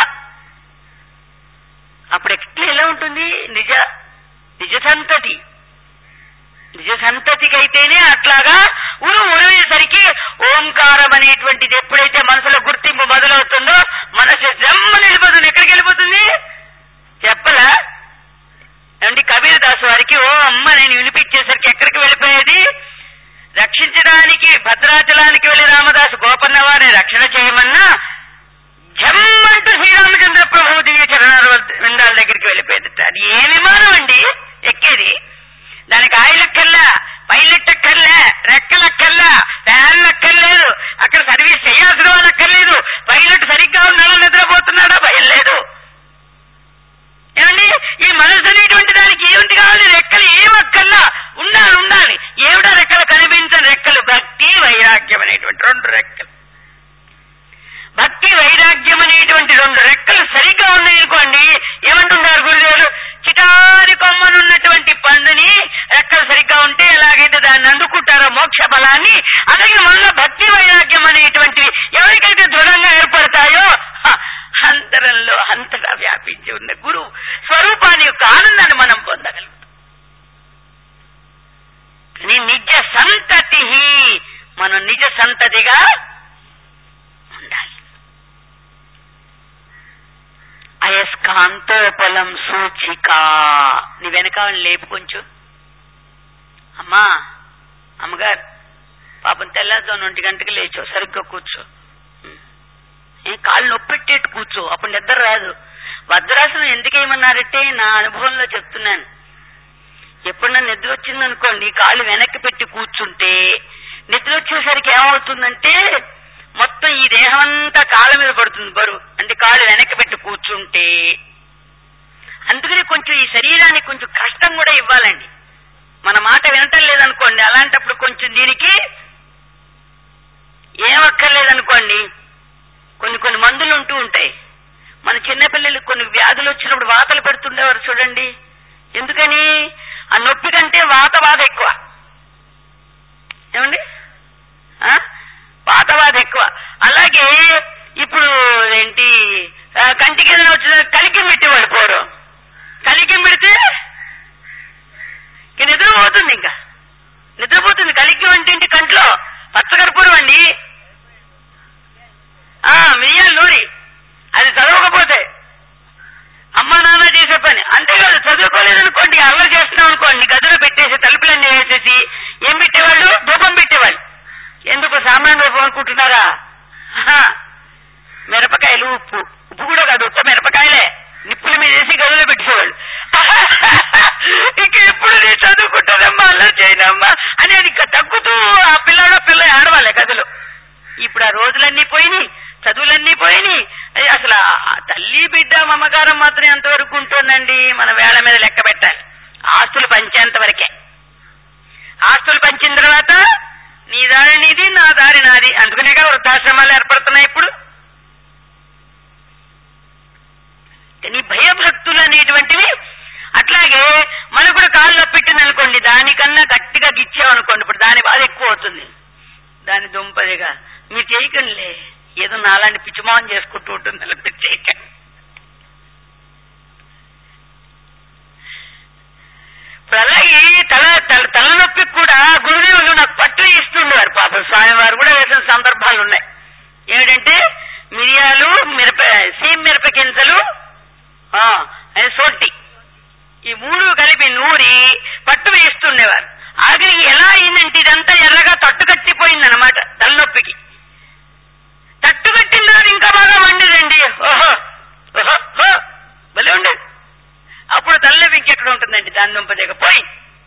అప్పుడు ఎట్లా ఎలా ఉంటుంది నిజ నిజ సంతతి నిజ సంతతికైతేనే అట్లాగా ఉరు ఉరివేసరికి ఓంకారం అనేటువంటిది ఎప్పుడైతే మనసులో గుర్తింపు మొదలవుతుందో మనసు జమ్మ వెళ్ళిపోతుంది ఎక్కడికి వెళ్ళిపోతుంది చెప్పలా ఏమండి కబీర్ దాస్ వారికి ఓ అమ్మ నేను వినిపించేసరికి ఎక్కడికి వెళ్ళిపోయేది రక్షించడానికి భద్రాచలానికి వెళ్లి రామదాసు గోపన్న వారిని రక్షణ చేయమన్నా జమ్మంటూ శ్రీరామచంద్ర ప్రభు దివ్య చరణ విందాల దగ్గరికి వెళ్ళిపోయేది అది ఏ విమానం అండి ఎక్కేది దానికి ఆయిలక్కల్లా పైలెట్టక్కర్లే రెక్కలక్కర్లా ఫ్యాన్లక్కర్లేదు అక్కడ సర్వీస్ చేయాల్సిన వాళ్ళక్కర్లేదు పైలట్ సరిగ్గా ఉన్నాడా నిద్రపోతున్నాడా భయం లేదు ఏమండి ఈ మనసు అనేటువంటి దానికి ఏమిటి కావాలి రెక్కలు ఏమక్కల్లా ఉండాలి ఉండాలి ఏమిటా రెక్కలు కనిపించని రెక్కలు భక్తి వైరాగ్యం అనేటువంటి రెండు రెక్కలు భక్తి వైరాగ్యం అనేటువంటి రెండు రెక్కలు సరిగ్గా ఉన్నాయనుకోండి ఏమంటున్నారు గురుదేవులు చిటారి కొమ్మనున్నటువంటి పండుని మోక్ష బలాన్ని అలాగే మనలో భక్తి వైరాగ్యం అనేటువంటివి ఎవరికైతే దృఢంగా ఏర్పడతాయో హ, అంతరంలో అంతటా వ్యాపించి ఉన్న గురు స్వరూపాన్ని యొక్క ఆనందాన్ని మనం పొందగలుగుతాం కానీ నిజ సంతతి మనం నిజ సంతతిగా ఉండాలి అయస్కాంతోపలం సూచిక నీ వెనకాలని లేపు కొంచెం అమ్మా అమ్మగారు పాపం తెల్లారుజామున ఒంటి గంటకి లేచో సరిగ్గా కూర్చో ఉం. ఏం కాళ్ళు నొప్పెట్టేట్టు కూర్చో అప్పుడు నిద్ర రాదు భద్రాసనం ఎందుకు ఏమన్నారంటే నా అనుభవంలో చెప్తున్నాను ఎప్పుడన్నా నిద్ర వచ్చిందనుకోండి కాళ్ళు వెనక్కి పెట్టి కూర్చుంటే నిద్ర వచ్చేసరికి ఏమవుతుందంటే మొత్తం ఈ దేహం అంతా కాళ్ళ మీద పడుతుంది బరువు అంటే కాళ్ళు వెనక్కి పెట్టి కూర్చుంటే అందుకని కొంచెం ఈ శరీరానికి కొంచెం కష్టం కూడా ఇవ్వాలండి మన మాట వినటం లేదనుకోండి అలాంటప్పుడు కొంచెం దీనికి ఏమక్కర్లేదనుకోండి కొన్ని కొన్ని మందులు ఉంటూ ఉంటాయి మన చిన్నపిల్లలకి కొన్ని వ్యాధులు వచ్చినప్పుడు వాతలు పెడుతుండేవారు చూడండి ఎందుకని ఆ నొప్పి కంటే వాత బాధ ఎక్కువ ఏమండి ఆ? వాత బాధ ఎక్కువ అలాగే ఇప్పుడు ఏంటి ఆ, కంటికి ఏదైనా వచ్చిన కలికి పెట్టేవాడు పోరు కలికి పెడితే ఇక నిద్రపోతుంది ఇంకా నిద్రపోతుంది కలికి అంటే ఏంటి కంట్లో పచ్చకర్పూరం అండి ఆ మిరియాల నూరి అది చదవకపోతే అమ్మా నాన్న చేసే పని అంతేకాదు చదువుకోలేదనుకోండి అల్లరి చేస్తున్నాం అనుకోండి గదిలో పెట్టేసి తలుపులన్నీ వేసేసి ఏం పెట్టేవాళ్ళు ధూపం పెట్టేవాళ్ళు ఎందుకు సామాన్య ధూపం అనుకుంటున్నారా ఆహా. మిరపకాయలు ఉప్పు ఉప్పు కూడా కాదు ఉత్త మిరపకాయలే నిప్పుల మీద వేసి గదిలో పెట్టేవాళ్ళు ఇక ఎప్పుడు నేను చదువుకుంటానమ్మా అల్లరి చేయనమ్మా అని అది ఇంకా తగ్గుతూ ఆ పిల్లడో పిల్ల ఆడవాళ్ళే గదిలో ఇప్పుడు ఆ రోజులన్నీ పోయినాయి చదువులన్నీ పోయినాయి అది అసలు ఆ తల్లి బిడ్డ మమకారం మాత్రం ఎంతవరకు ఉంటుందండి మన వేళ మీద లెక్క పెట్టాలి ఆస్తులు పంచేంత వరకే ఆస్తులు పంచిన తర్వాత నీ దారి నీది నా దారి నాది అందుకనేగా వృద్ధాశ్రమాలు ఏర్పడుతున్నాయి ఇప్పుడు కానీ భయభక్తులు అనేటువంటివి అట్లాగే మనకు కూడా కాళ్ళు నొప్పెట్టింది అనుకోండి దానికన్నా గట్టిగా గిచ్చామనుకోండి ఇప్పుడు దాని బాధ ఎక్కువ అవుతుంది దాని దుంపదిగా మీరు చేయకండిలే ఏదో నాలాంటి పిచ్చిమోహం చేసుకుంటూ ఉంటుంది అలా మీరు చేయకండి ఇప్పుడు అలాగే తల తల తలనొప్పికి కూడా గురుదేవులు నాకు పట్టు ఇస్తుండేవారు పాపం స్వామివారు కూడా వేసిన సందర్భాలు ఉన్నాయి ఏమిటంటే మిరియాలు మిరప సీమ్ మిరప గింజలు ఆ, అది సొట్టి ఈ మూడు కలిపి నూరి పట్టు వేస్తుండేవారు ఆఖరికి ఎలా అయిందంటే ఇదంతా ఎర్రగా తట్టు కట్టిపోయింది అనమాట తలనొప్పికి తట్టు కట్టిన తర్వాత ఇంకా బాగా మండేదండి ఓహో ఓహో ఓహో భలే ఉండేది అప్పుడు తలనొప్పి ఇంకెక్కడ ఉంటుందండి దాని దుంప దిగపోయి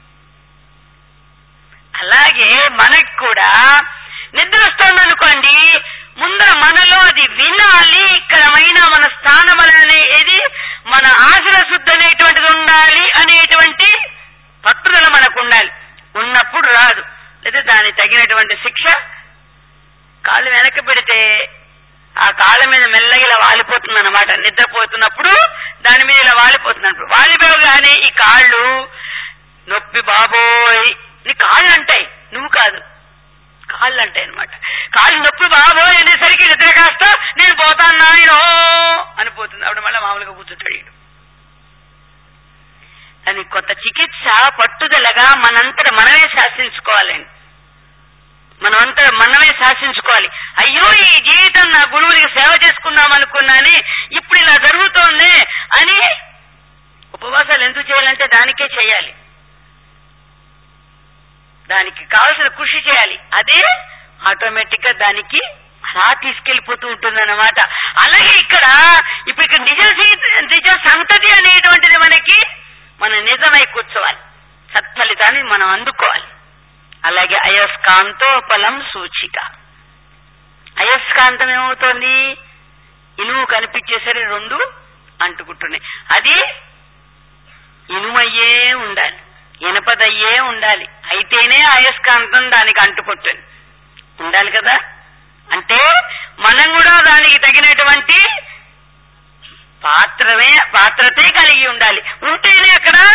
అలాగే మనకు కూడా నిద్ర వస్తుంది అనుకోండి ముందర మనలో అది వినాలి ఇక్కడ మైనా మన స్థానం అనేది మన ఆశల శుద్ధి అనేటువంటిది ఉండాలి అనేటువంటి పట్టుదల మనకు ఉండాలి ఉన్నప్పుడు రాదు లేదా దానికి తగినటువంటి శిక్ష కాళ్ళు వెనక్కి పెడితే ఆ కాళ్ళ మీద మెల్లగా ఇలా వాలిపోతుంది అనమాట నిద్రపోతున్నప్పుడు దాని మీద ఇలా వాలిపోతున్నప్పుడు వాలిపోగానే ఈ కాళ్ళు నొప్పి బాబోయ్ నీ కాళ్ళు అంటాయి నువ్వు కాదు కాళ్ళు అంటాయి అనమాట కాళ్ళు నొప్పి బాబోయ్ అనేసరికి నిద్ర కాస్త నేను పోతాను నాయనో అని పోతుంది అప్పుడు మళ్ళీ మామూలుగా కూర్చుంటాడు ఈడు. అని కొత్త చికిత్స పట్టుదలగా మనంతట మనమే శాసించుకోవాలండి మనమంతా మనమే శాసించుకోవాలి అయ్యో ఈ జీవితం నా గురువులకి సేవ చేసుకుందాం అనుకున్నానే ఇప్పుడు ఇలా జరుగుతోంది అని ఉపవాసాలు ఎందుకు చేయాలంటే దానికే చేయాలి దానికి కావలసిన కృషి చేయాలి అదే ఆటోమేటిక్ గా దానికి అలా తీసుకెళ్లిపోతూ ఉంటుందన్నమాట అలాగే ఇక్కడ ఇప్పుడు ఇక్కడ నిజ జీ- నిజ సంతతి అనేటువంటిది మనకి మనం నిజమై కూర్చోవాలి సత్ఫలితాన్ని మనం అందుకోవాలి అలాగే అయస్కాంతోపలం సూచిక అయస్కాంతం ఏమవుతోంది ఇనుము కనిపించేసరి రెండు అంటుకుంటున్నాయి అది ఇనుమయ్యే ఉండాలి ఇనపదయ్యే ఉండాలి అయితేనే అయస్కాంతం దానికి అంటుకుంటుంది ఉండాలి కదా అంటే మనం కూడా దానికి తగినటువంటి పాత్రమే పాత్రతే కలిగి ఉండాలి ఉంటేనే అక్కడ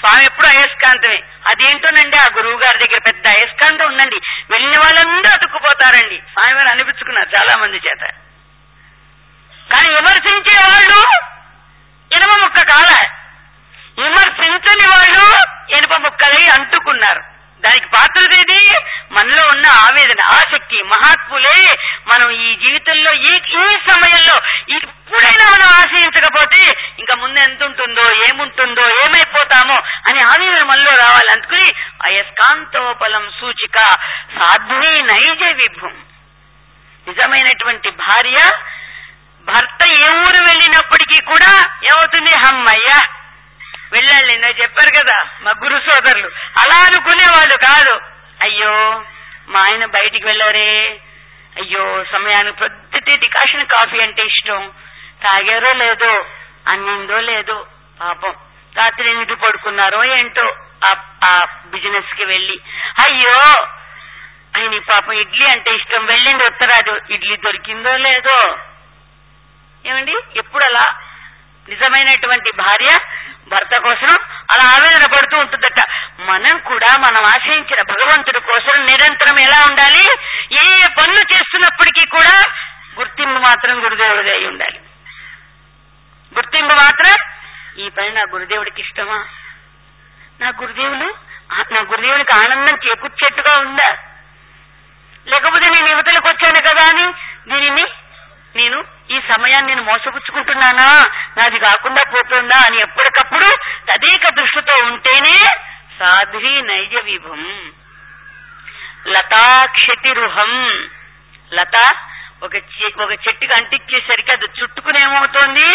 స్వామి ఎప్పుడు అయస్కాంతమే అదేంటోనండి ఆ గురువు గారి దగ్గర పెద్ద అయస్కాంతం ఉందండి వెళ్ళిన వాళ్ళందరూ అతుక్కుపోతారండి స్వామి వారు అనిపించుకున్నారు చాలా మంది చేత కానీ విమర్శించే వాళ్ళు ఇనుమ ముక్క కాల విమర్శించని వాళ్ళు ఇనుప ముక్కలై అంటుకున్నారు దానికి పాత్రదేది మనలో ఉన్న ఆవేదన ఆసక్తి మహాత్ములే మనం ఈ జీవితంలో ఈ ఈ సమయంలో ఇప్పుడైనా మనం ఆశయించకపోతే ఇంకా ముందు ఎంత ఉంటుందో ఏముంటుందో ఏమైపోతామో అని ఆవేదన మనలో రావాలి అందుకుని అయస్కాంతోపలం సూచిక సాధ్వీ నైజ విభుం నిజమైనటువంటి భార్య భర్త ఏ ఊరు వెళ్ళినప్పటికీ కూడా ఏమవుతుంది హమ్మయ్యా వెళ్ళాలి నిన్న చెప్పారు కదా మా గురు సోదరులు అలా అనుకునేవాళ్ళు కాదు అయ్యో మా ఆయన బయటికి వెళ్ళారే అయ్యో సమయానికి ప్రొద్దుటే డికాషన్ కాఫీ అంటే ఇష్టం తాగారో లేదో అన్నిందో లేదో పాపం రాత్రి ఎన్నిటి పడుకున్నారో ఏంటో ఆ బిజినెస్ కి వెళ్ళి అయ్యో ఆయన పాపం ఇడ్లీ అంటే ఇష్టం వెళ్ళింది ఉత్తరాదు ఇడ్లీ దొరికిందో లేదో ఏమండి ఎప్పుడు అలా నిజమైనటువంటి భార్య భర్త కోసం అలా ఆవేదన పడుతూ ఉంటుందట మనం కూడా మనం ఆశ్రయించిన భగవంతుడి కోసం నిరంతరం ఎలా ఉండాలి ఏ ఏ పనులు చేస్తున్నప్పటికీ కూడా గుర్తింపు మాత్రం గురుదేవుడిది అయి ఉండాలి గుర్తింపు మాత్రం ఈ పని నా గురుదేవుడికి ఇష్టమా నా గురుదేవులు నా గురుదేవుడికి ఆనందం చేకూర్చేట్టుగా ఉందా లేకపోతే నేను యువతలకు వచ్చాను కదా అని దీనిని నేను ఈ సమయాన్ని నేను మోసపుచ్చుకుంటున్నానా నాది కాకుండా పోతుందా అని ఎప్పటికప్పుడు తదేక దృష్టితో ఉంటేనే సాధ్వి నైజ విభం లతా క్షతిరుహం లత ఒక ఒక చెట్టుకి అంటించేసరికి అది చుట్టుకునేమవుతోంది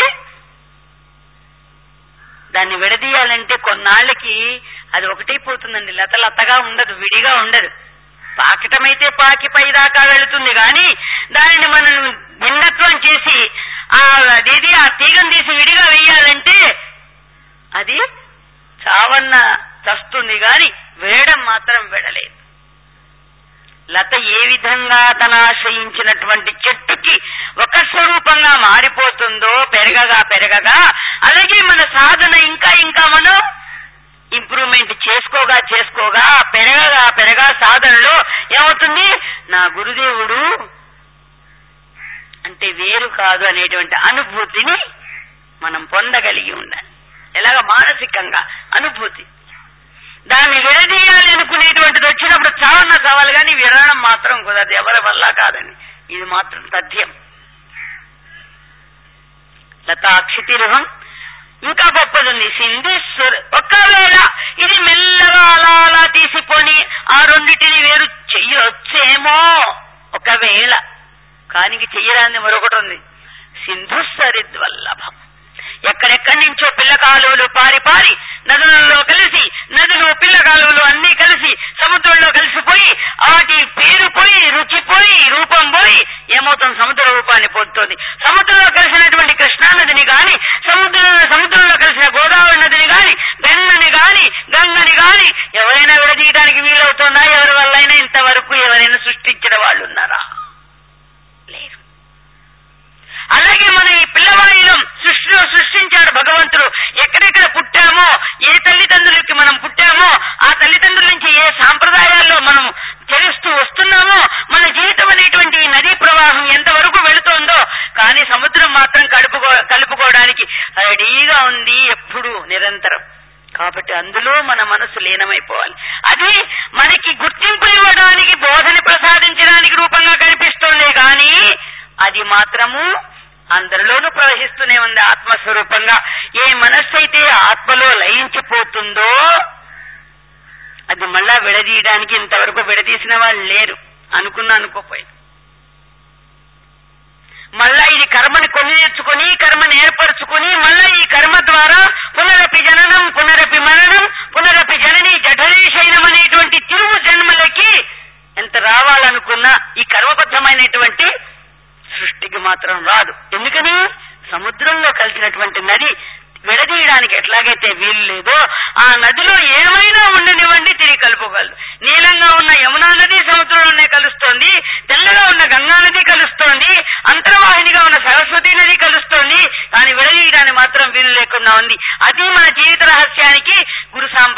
దాన్ని విడదీయాలంటే కొన్నాళ్ళకి అది ఒకటైపోతుందండి లత లతగా ఉండదు విడిగా ఉండదు పాకటమైతే పాకి పై దాకా వెళుతుంది గాని దానిని మనం భిన్నత్వం చేసి ఆ అదేది ఆ తీగం తీసి విడిగా వెయ్యాలంటే అది చావన్న చస్తుంది గాని వేయడం మాత్రం విడలేదు లత ఏ విధంగా తన ఆశ్రయించినటువంటి చెట్టుకి ఒక స్వరూపంగా మారిపోతుందో పెరగగా పెరగగా అలాగే మన సాధన ఇంకా ఇంకా మనం ఇంప్రూవ్మెంట్ చేసుకోగా చేసుకోగా పెరగగా పెరగా సాధనలో ఏమవుతుంది నా గురుదేవుడు అంటే వేరు కాదు అనేటువంటి అనుభూతిని మనం పొందగలిగి ఉండాలి ఎలాగ మానసికంగా అనుభూతి దాన్ని విడదీయాలి అనుకునేటువంటిది వచ్చినప్పుడు చావన్న చావాలి కానీ విరడం మాత్రం కుదరదు ఎవరి వల్ల కాదని ఇది మాత్రం తథ్యం లతాక్షితిరుహం ఇంకా గొప్పదుంది సింధేశ్వర్ ఒకవేళ ఇది మెల్లగా అలా అలా తీసిపోని ఆ రెండింటిని వేరు చెయ్యొచ్చేమో ఒకవేళ కానికి చెయ్యరాని మరొకటి ఉంది సింధు సరిద్వల్లభం ఎక్కడెక్కడి నుంచో పిల్ల కాలువలు పారి పారి నదులలో కలిసి నదులు పిల్ల కాలువలు అన్ని కలిసి సముద్రంలో కలిసిపోయి వాటి పేరు పోయి రుచి పోయి రూపం పోయి ఏమవుతుంది సముద్ర రూపాన్ని పొందుతోంది సముద్రంలో కలిసినటువంటి కృష్ణా నదిని గాని సముద్ర సముద్రంలో కలిసిన గోదావరి నదిని గాని గంగని గాని గంగని గాని ఎవరైనా విడదీయడానికి వీలవుతుందా ఎవరి వల్లైనా ఇంతవరకు ఎవరైనా సృష్టించిన వాళ్ళు ఉన్నారా లేరు అలాగే మన ఈ పిల్లవాడిలో సృష్టిలో సృష్టించాడు భగవంతుడు ఎక్కడెక్కడ పుట్టామో ఏ తల్లిదండ్రులకి మనం పుట్టామో ఆ తల్లిదండ్రుల నుంచి ఏ సాంప్రదాయాల్లో మనం తెలుస్తూ వస్తున్నామో మన జీవితం అనేటువంటి ఈ నదీ ప్రవాహం ఎంతవరకు వెళుతోందో కానీ సముద్రం మాత్రం కలుపుకో కలుపుకోవడానికి రెడీగా ఉంది ఎప్పుడు నిరంతరం కాబట్టి అందులో మన మనసు లీనమైపోవాలి అది మనకి గుర్తింపు ఇవ్వడానికి బోధన ప్రసాదించడానికి రూపంగా కనిపిస్తోంది కానీ అది మాత్రము అందరిలోనూ ప్రవహిస్తూనే ఉంది ఆత్మస్వరూపంగా ఏ మనస్సు అయితే ఆత్మలో లయించిపోతుందో అది మళ్ళా విడదీయడానికి ఇంతవరకు విడదీసిన వాళ్ళు లేరు అనుకున్నా అనుకోపోయి మళ్ళా ఇది కర్మని కొని నేర్చుకుని కర్మని ఏర్పరచుకుని మళ్ళా ఈ కర్మ ద్వారా పునరపి జననం పునరపి మరణం పునరపి జనని జఠరీశైనం అనేటువంటి తిరుగు జన్మలకి ఎంత రావాలనుకున్నా ఈ కర్మబద్ధమైనటువంటి సృష్టికి మాత్రం రాదు ఎందుకని సముద్రంలో కలిసినటువంటి నది విడదీయడానికి ఎట్లాగైతే వీలు లేదో ఆ నదిలో ఏమైనా ఉండనివ్వండి తిరిగి కలుపుకోగలదు నీలంగా ఉన్న యమునా నది సముద్రంలోనే కలుస్తోంది తెల్లగా ఉన్న గంగా నది కలుస్తోంది అంతర్వాహినిగా ఉన్న సరస్వతి నది కలుస్తోంది కానీ విడదీయడానికి మాత్రం వీలు లేకుండా ఉంది అది మన జీవిత రహస్యానికి గురు సామ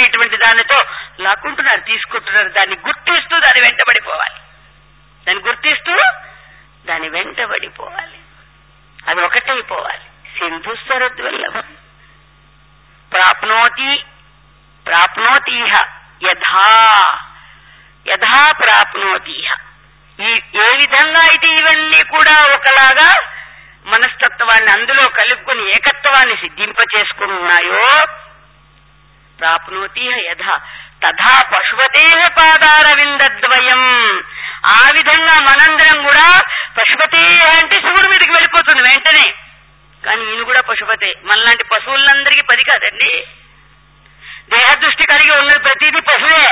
అనేటువంటి దానితో లాక్కుంటున్నారు తీసుకుంటున్నారు దాన్ని గుర్తిస్తూ దాని వెంటబడిపోవాలి దాన్ని గుర్తిస్తూ దాని వెంటబడిపోవాలి అది ఒకటైపోవాలి సింధు స్వరద్వల్లభం ప్రాప్నోతి ప్రాప్నోతీహ యథా యథా ప్రాప్నోతీహ ఈ ఏ విధంగా అయితే ఇవన్నీ కూడా ఒకలాగా మనస్తత్వాన్ని అందులో కలుపుకొని ఏకత్వాన్ని సిద్ధింప చేసుకున్నాయో ప్రాప్నోతి యథా తథా పశుపతే పాదారవిందద్వయం ఆ విధంగా మనందరం కూడా పశుపతే అంటే శివుడి మీదకి వెళ్ళిపోతుంది వెంటనే కానీ ఈయన కూడా పశుపతే మనలాంటి పశువులందరికీ పది కాదండి దేహదృష్టి కలిగి ఉన్నది ప్రతిదీ పశువే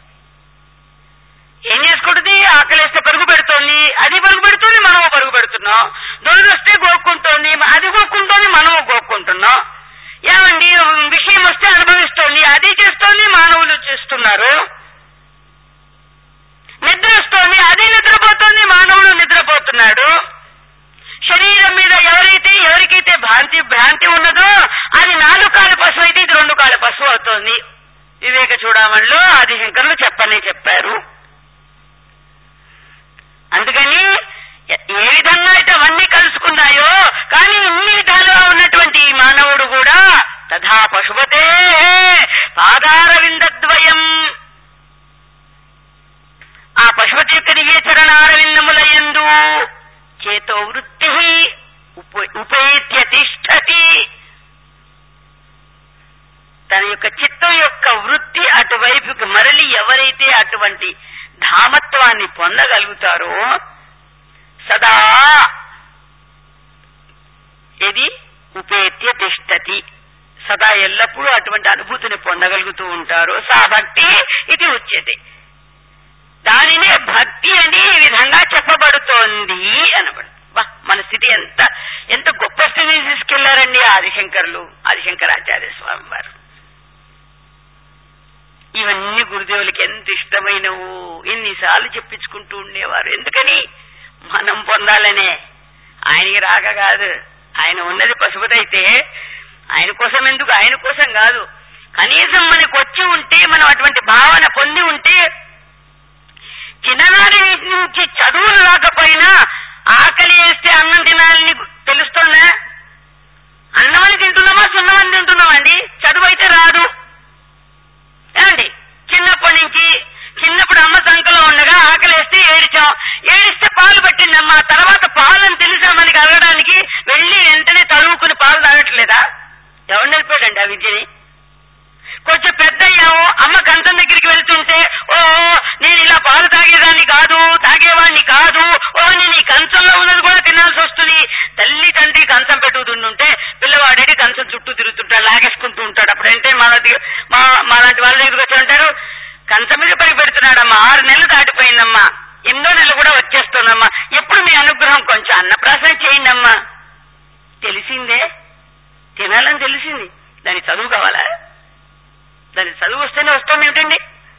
ఏం చేసుకుంటుంది ఆకలిస్తే పరుగు పెడుతోంది అది పరుగు పెడుతుంది మనము పరుగు పెడుతున్నాం దొరికొస్తే గోక్కుంటోంది అది గోక్కుంటోంది మనము గోక్కుంటున్నాం ఏమండి విషయం వస్తే అనుభవిస్తోంది అది చేస్తోంది మానవులు చేస్తున్నారు నిద్ర వస్తోంది అది నిద్రపోతోంది మానవుడు నిద్రపోతున్నాడు శరీరం మీద ఎవరైతే ఎవరికైతే భ్రాంతి భ్రాంతి ఉన్నదో అది నాలుగు కాళ్ళ పశువు అయితే ఇది రెండు కాళ్ళ పశువు అవుతోంది వివేక చూడమణిలో ఆదిశంకరులు చెప్పనే చెప్పారు అందుకని ఎ- ఏ విధంగా అయితే అవన్నీ కలుసుకున్నాయో కానీ ఇన్ని విధాలుగా ఉన్నటువంటి ఈ మానవుడు కూడా తథా పశుపతే పాదారవిందద్వయం ఆ పశుపతి యొక్క దివ్య చరణారవిందములయందు చేతో వృత్తి ఉప- ఉపేత్య తిష్టతి తన యొక్క చిత్తం యొక్క వృత్తి అటువైపుకి మరలి ఎవరైతే అటువంటి ధామత్వాన్ని పొందగలుగుతారో సదా ఇది ఉపేత్య తిష్టతి సదా ఎల్లప్పుడూ అటువంటి అనుభూతిని పొందగలుగుతూ ఉంటారు సా భక్తి ఇది ఉచ్యతే దానినే భక్తి అని ఈ విధంగా చెప్పబడుతోంది అనబడు బా మన స్థితి ఎంత ఎంత గొప్ప స్థితిని తీసుకెళ్లారండి ఆదిశంకర్లు ఆదిశంకరాచార్య స్వామి వారు ఇవన్నీ గురుదేవులకి ఎంత ఇష్టమైనవు ఎన్నిసార్లు చెప్పించుకుంటూ ఉండేవారు ఎందుకని మనం పొందాలనే ఆయనకి రాక కాదు ఆయన ఉన్నది పశుపతి అయితే ఆయన కోసం ఎందుకు ఆయన కోసం కాదు కనీసం మనకు వచ్చి ఉంటే మనం అటువంటి భావన పొంది ఉంటే చిన్ననాటి నుంచి చదువులు రాకపోయినా ఆకలి వేస్తే అన్నం తినాలని తెలుస్తుందా అన్నమని తింటున్నామా సున్నమని తింటున్నామా అండి చదువు అయితే రాదు ఏమండి చిన్నప్పటి నుంచి చిన్నప్పుడు అమ్మ సంకలో ఉండగా ఆకలేస్తే ఏడిచాం ఏడిస్తే పాలు పట్టిందమ్మా తర్వాత పాలను తెలుసా మనకి అడగడానికి వెళ్ళి వెంటనే తరువుకుని పాలు తాగట్లేదా ఎవరు నేర్పాడండి ఆ విద్యని కొంచెం పెద్ద అయ్యాము అమ్మ కంచం దగ్గరికి వెళ్తుంటే ఓ నేను ఇలా పాలు తాగేదాన్ని కాదు తాగేవాడిని కాదు ఓ నేను ఈ కంచంలో ఉన్నది కూడా తినాల్సి వస్తుంది తల్లి తండ్రి కంచం పెట్టుకుంటుంటే పిల్లవాడేది కంచం చుట్టూ తిరుగుతుంటాడు లాగేసుకుంటూ ఉంటాడు అప్పుడంటే మన దగ్గర మా మాలాంటి వాళ్ళ దగ్గరికి వచ్చి అంటారు కంచం మీద పని పెడుతున్నాడమ్మా ఆరు నెలలు దాటిపోయిందమ్మా ఎనిమిదో నెలలు కూడా వచ్చేస్తుందమ్మా ఎప్పుడు మీ అనుగ్రహం కొంచెం అన్నప్రాసన చేయండి అమ్మా తెలిసిందే తినాలని తెలిసింది దాని చదువు కావాలా దాని చదువు వస్తేనే వస్తుంది ఏమిటండి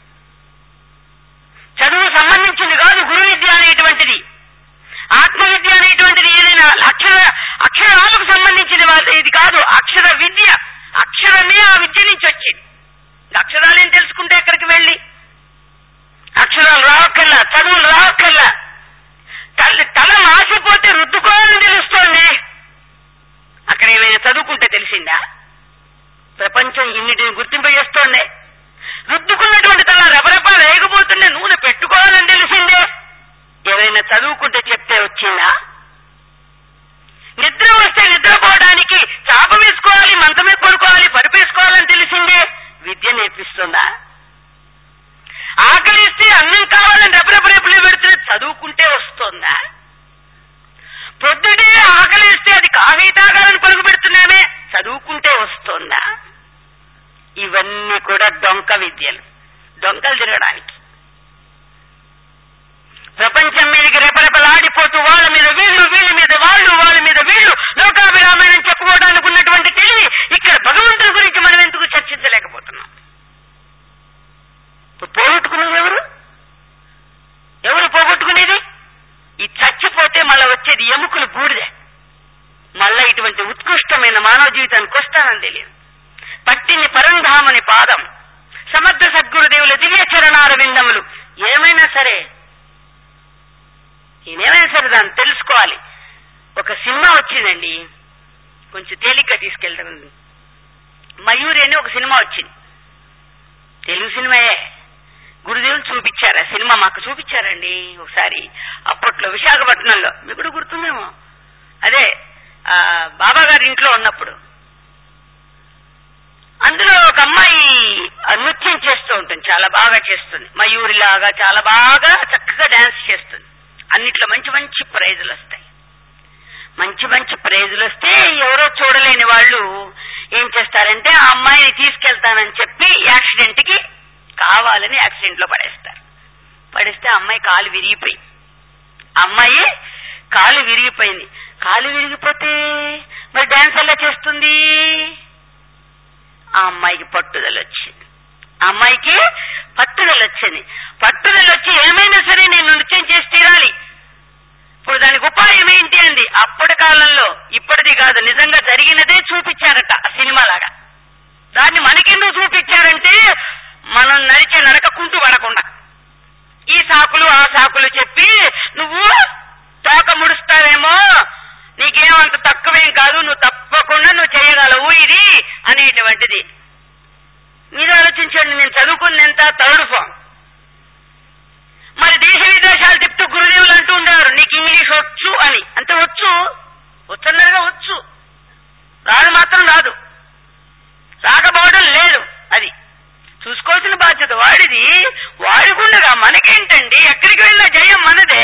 చదువు సంబంధించింది కాదు గురు విద్య అనేటువంటిది ఆత్మ విద్య అనేటువంటిది ఏదైనా అక్షర అక్షరాలకు సంబంధించింది వాళ్ళ- ఇది కాదు అక్షర విద్య అక్షరమే ఆ విద్య నుంచి వచ్చింది అక్షరాలేం తెలుసుకుంటే ఎక్కడికి వెళ్ళి అక్షరాలు రావక్కర్లా చదువులు రావక్కర్లా తల్లి తల మాసిపోతే రుద్దుకోవాలని తెలుస్తోంది అక్కడ ఏమైనా చదువుకుంటే తెలిసిందా ప్రపంచం ఇన్నిటిని గుర్తింపజేస్తోంది రుద్దుకున్నటువంటి తల రెపరెప రేగబోతుండే నూనె పెట్టుకోవాలని తెలిసిందే ఏదైనా చదువుకుంటే చెప్తే వచ్చిందా నిద్ర వస్తే నిద్రపోవడానికి చాప వేసుకోవాలి మంచం మీద పడుకోవాలి పరిపేసుకోవాలని తెలిసిందే విద్య నేర్పిస్తుందా ఆకలిస్తే అన్నం కావాలని రెపరెపరేపులు పెడుతుంది చదువుకుంటే వస్తుందా పొద్దుటే ఆకలిస్తే అది కాఫీ తాగాలని పలుకు పెడుతున్నామే చదువుకుంటే వస్తుందా ఇవన్నీ కూడా డొంక విద్యలు డొంకలు తిరగడానికి ప్రపంచం మీదకి రెపరెపలాడిపోతూ వాళ్ళ మీద వీళ్ళు వీళ్ళ మీద వాళ్ళు వాళ్ళ మీద వీళ్ళు లోకాభిరామాయణం చెప్పుకోవడానికి ఉన్నటువంటి తెలివి ఇక్కడ భగవంతుని గురించి మనం ఎందుకు చర్చించలేకపోతున్నాం ఇప్పుడు పోగొట్టుకునేది ఎవరు ఎవరు పోగొట్టుకునేది ఈ చచ్చిపోతే మళ్ళా వచ్చేది ఎముకలు బూడిదే మళ్ళా ఇటువంటి ఉత్కృష్టమైన మానవ జీవితానికి వస్తానని తెలియదు పట్టింది పరంధామని పాదం సమర్థ సద్గురుదేవుల దివ్య చరణార విందములు ఏమైనా సరే నేనేమైనా సరే దాన్ని తెలుసుకోవాలి ఒక సినిమా వచ్చిందండి కొంచెం తేలిగ్గా తీసుకెళ్తాను మయూరి అని ఒక సినిమా వచ్చింది తెలుగు సినిమాయే గురుదేవులు చూపించారు ఆ సినిమా మాకు చూపించారండి ఒకసారి అప్పట్లో విశాఖపట్నంలో మీకు కూడా గుర్తుందేమో అదే ఆ బాబా గారి ఇంట్లో ఉన్నప్పుడు అందులో ఒక అమ్మాయి ఆ నృత్యం చేస్తూ ఉంటుంది చాలా బాగా చేస్తుంది మయూరిలాగా చాలా బాగా చక్కగా డాన్స్ చేస్తుంది అన్నిట్లో మంచి మంచి ప్రైజులు వస్తాయి మంచి మంచి ప్రైజులు వస్తే ఎవరో చూడలేని వాళ్ళు ఏం చేస్తారంటే ఆ అమ్మాయిని తీసుకెళ్తానని చెప్పి యాక్సిడెంట్ కి కావాలని యాక్సిడెంట్ లో పడేస్తారు పడేస్తే ఆ అమ్మాయి కాలు విరిగిపోయింది ఆ అమ్మాయి కాలు విరిగిపోయింది కాలు విరిగిపోతే మరి డాన్స్ ఎలా చేస్తుంది ఆ అమ్మాయికి పట్టుదల వచ్చింది ఆ అమ్మాయికి పట్టుదల వచ్చింది పట్టుదల వచ్చి ఏమైనా సరే నేను నృత్యం చేసి తీరాలి ఇప్పుడు దానికి ఉపాయం ఏంటి అంది అప్పటి కాలంలో ఇప్పటిది కాదు నిజంగా జరిగినదే చూపించారట ఆ సినిమా లాగా దాన్ని మనకెందుకు చూపించారంటే మనం నడిచే నడక కుంటు పడకుండా ఈ సాకులు ఆ సాకులు చెప్పి నువ్వు తోక ముడుస్తావేమో నీకేమంత తక్కువేం కాదు నువ్వు తప్పకుండా నువ్వు చేయగలవు ఇది అనేటువంటిది మీరు ఆలోచించండి నేను చదువుకున్నంత థర్డ్ ఫామ్ మరి దేశ విదేశాలు తిప్పుతూ గురుదేవులు అంటూ ఉండేవారు నీకు ఇంగ్లీష్ వచ్చు అని అంటే వచ్చు వచ్చన్నరగా వచ్చు రాదు మాత్రం రాదు రాకపోవడం లేదు అది చూసుకోవాల్సిన బాధ్యత వాడిది వాడుకుండగా మనకేంటండి ఎక్కడికి వెళ్ళినా జయం మనదే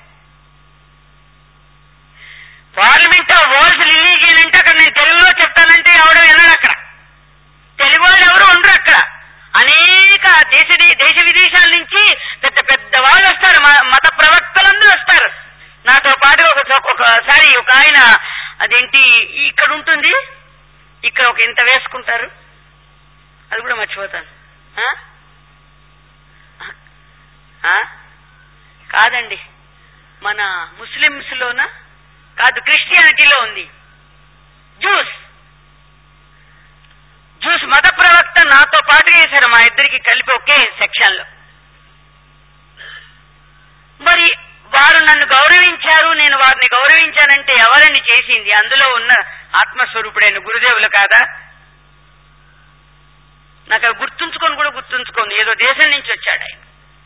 పార్లమెంట్ ఓల్స్ రిలీజియన్ అంటే అక్కడ నేను తెలుగులో చెప్తానంటే ఎవడు వినడు అక్కడ తెలుగు వాళ్ళు ఎవరు ఉండరు అక్కడ అనేక దేశ దేశ విదేశాల నుంచి పెద్ద పెద్ద వాళ్ళు వస్తారు మ- మత ప్రవక్తలందరూ వస్తారు నాతో పాటు ఒక ఒకసారి ఒక ఆయన అదేంటి ఇక్కడ ఉంటుంది ఇక్కడ ఒక ఇంత వేసుకుంటారు అది కూడా మర్చిపోతాను ఆ? ఆ? కాదండి మన ముస్లిమ్స్ లోన కాదు క్రిస్టియానిటీలో ఉంది జ్యూస్ జ్యూస్ మత ప్రవక్త నాతో పాటు చేశారు మా ఇద్దరికి కలిపి ఒకే సెక్షన్ లో మరి వారు నన్ను గౌరవించారు నేను వారిని గౌరవించానంటే ఎవరని చేసింది అందులో ఉన్న ఆత్మస్వరూపుడైన గురుదేవులు కాదా నాకు అవి గుర్తుంచుకొని కూడా గుర్తుంచుకోను ఏదో దేశం నుంచి వచ్చాడు ఆయన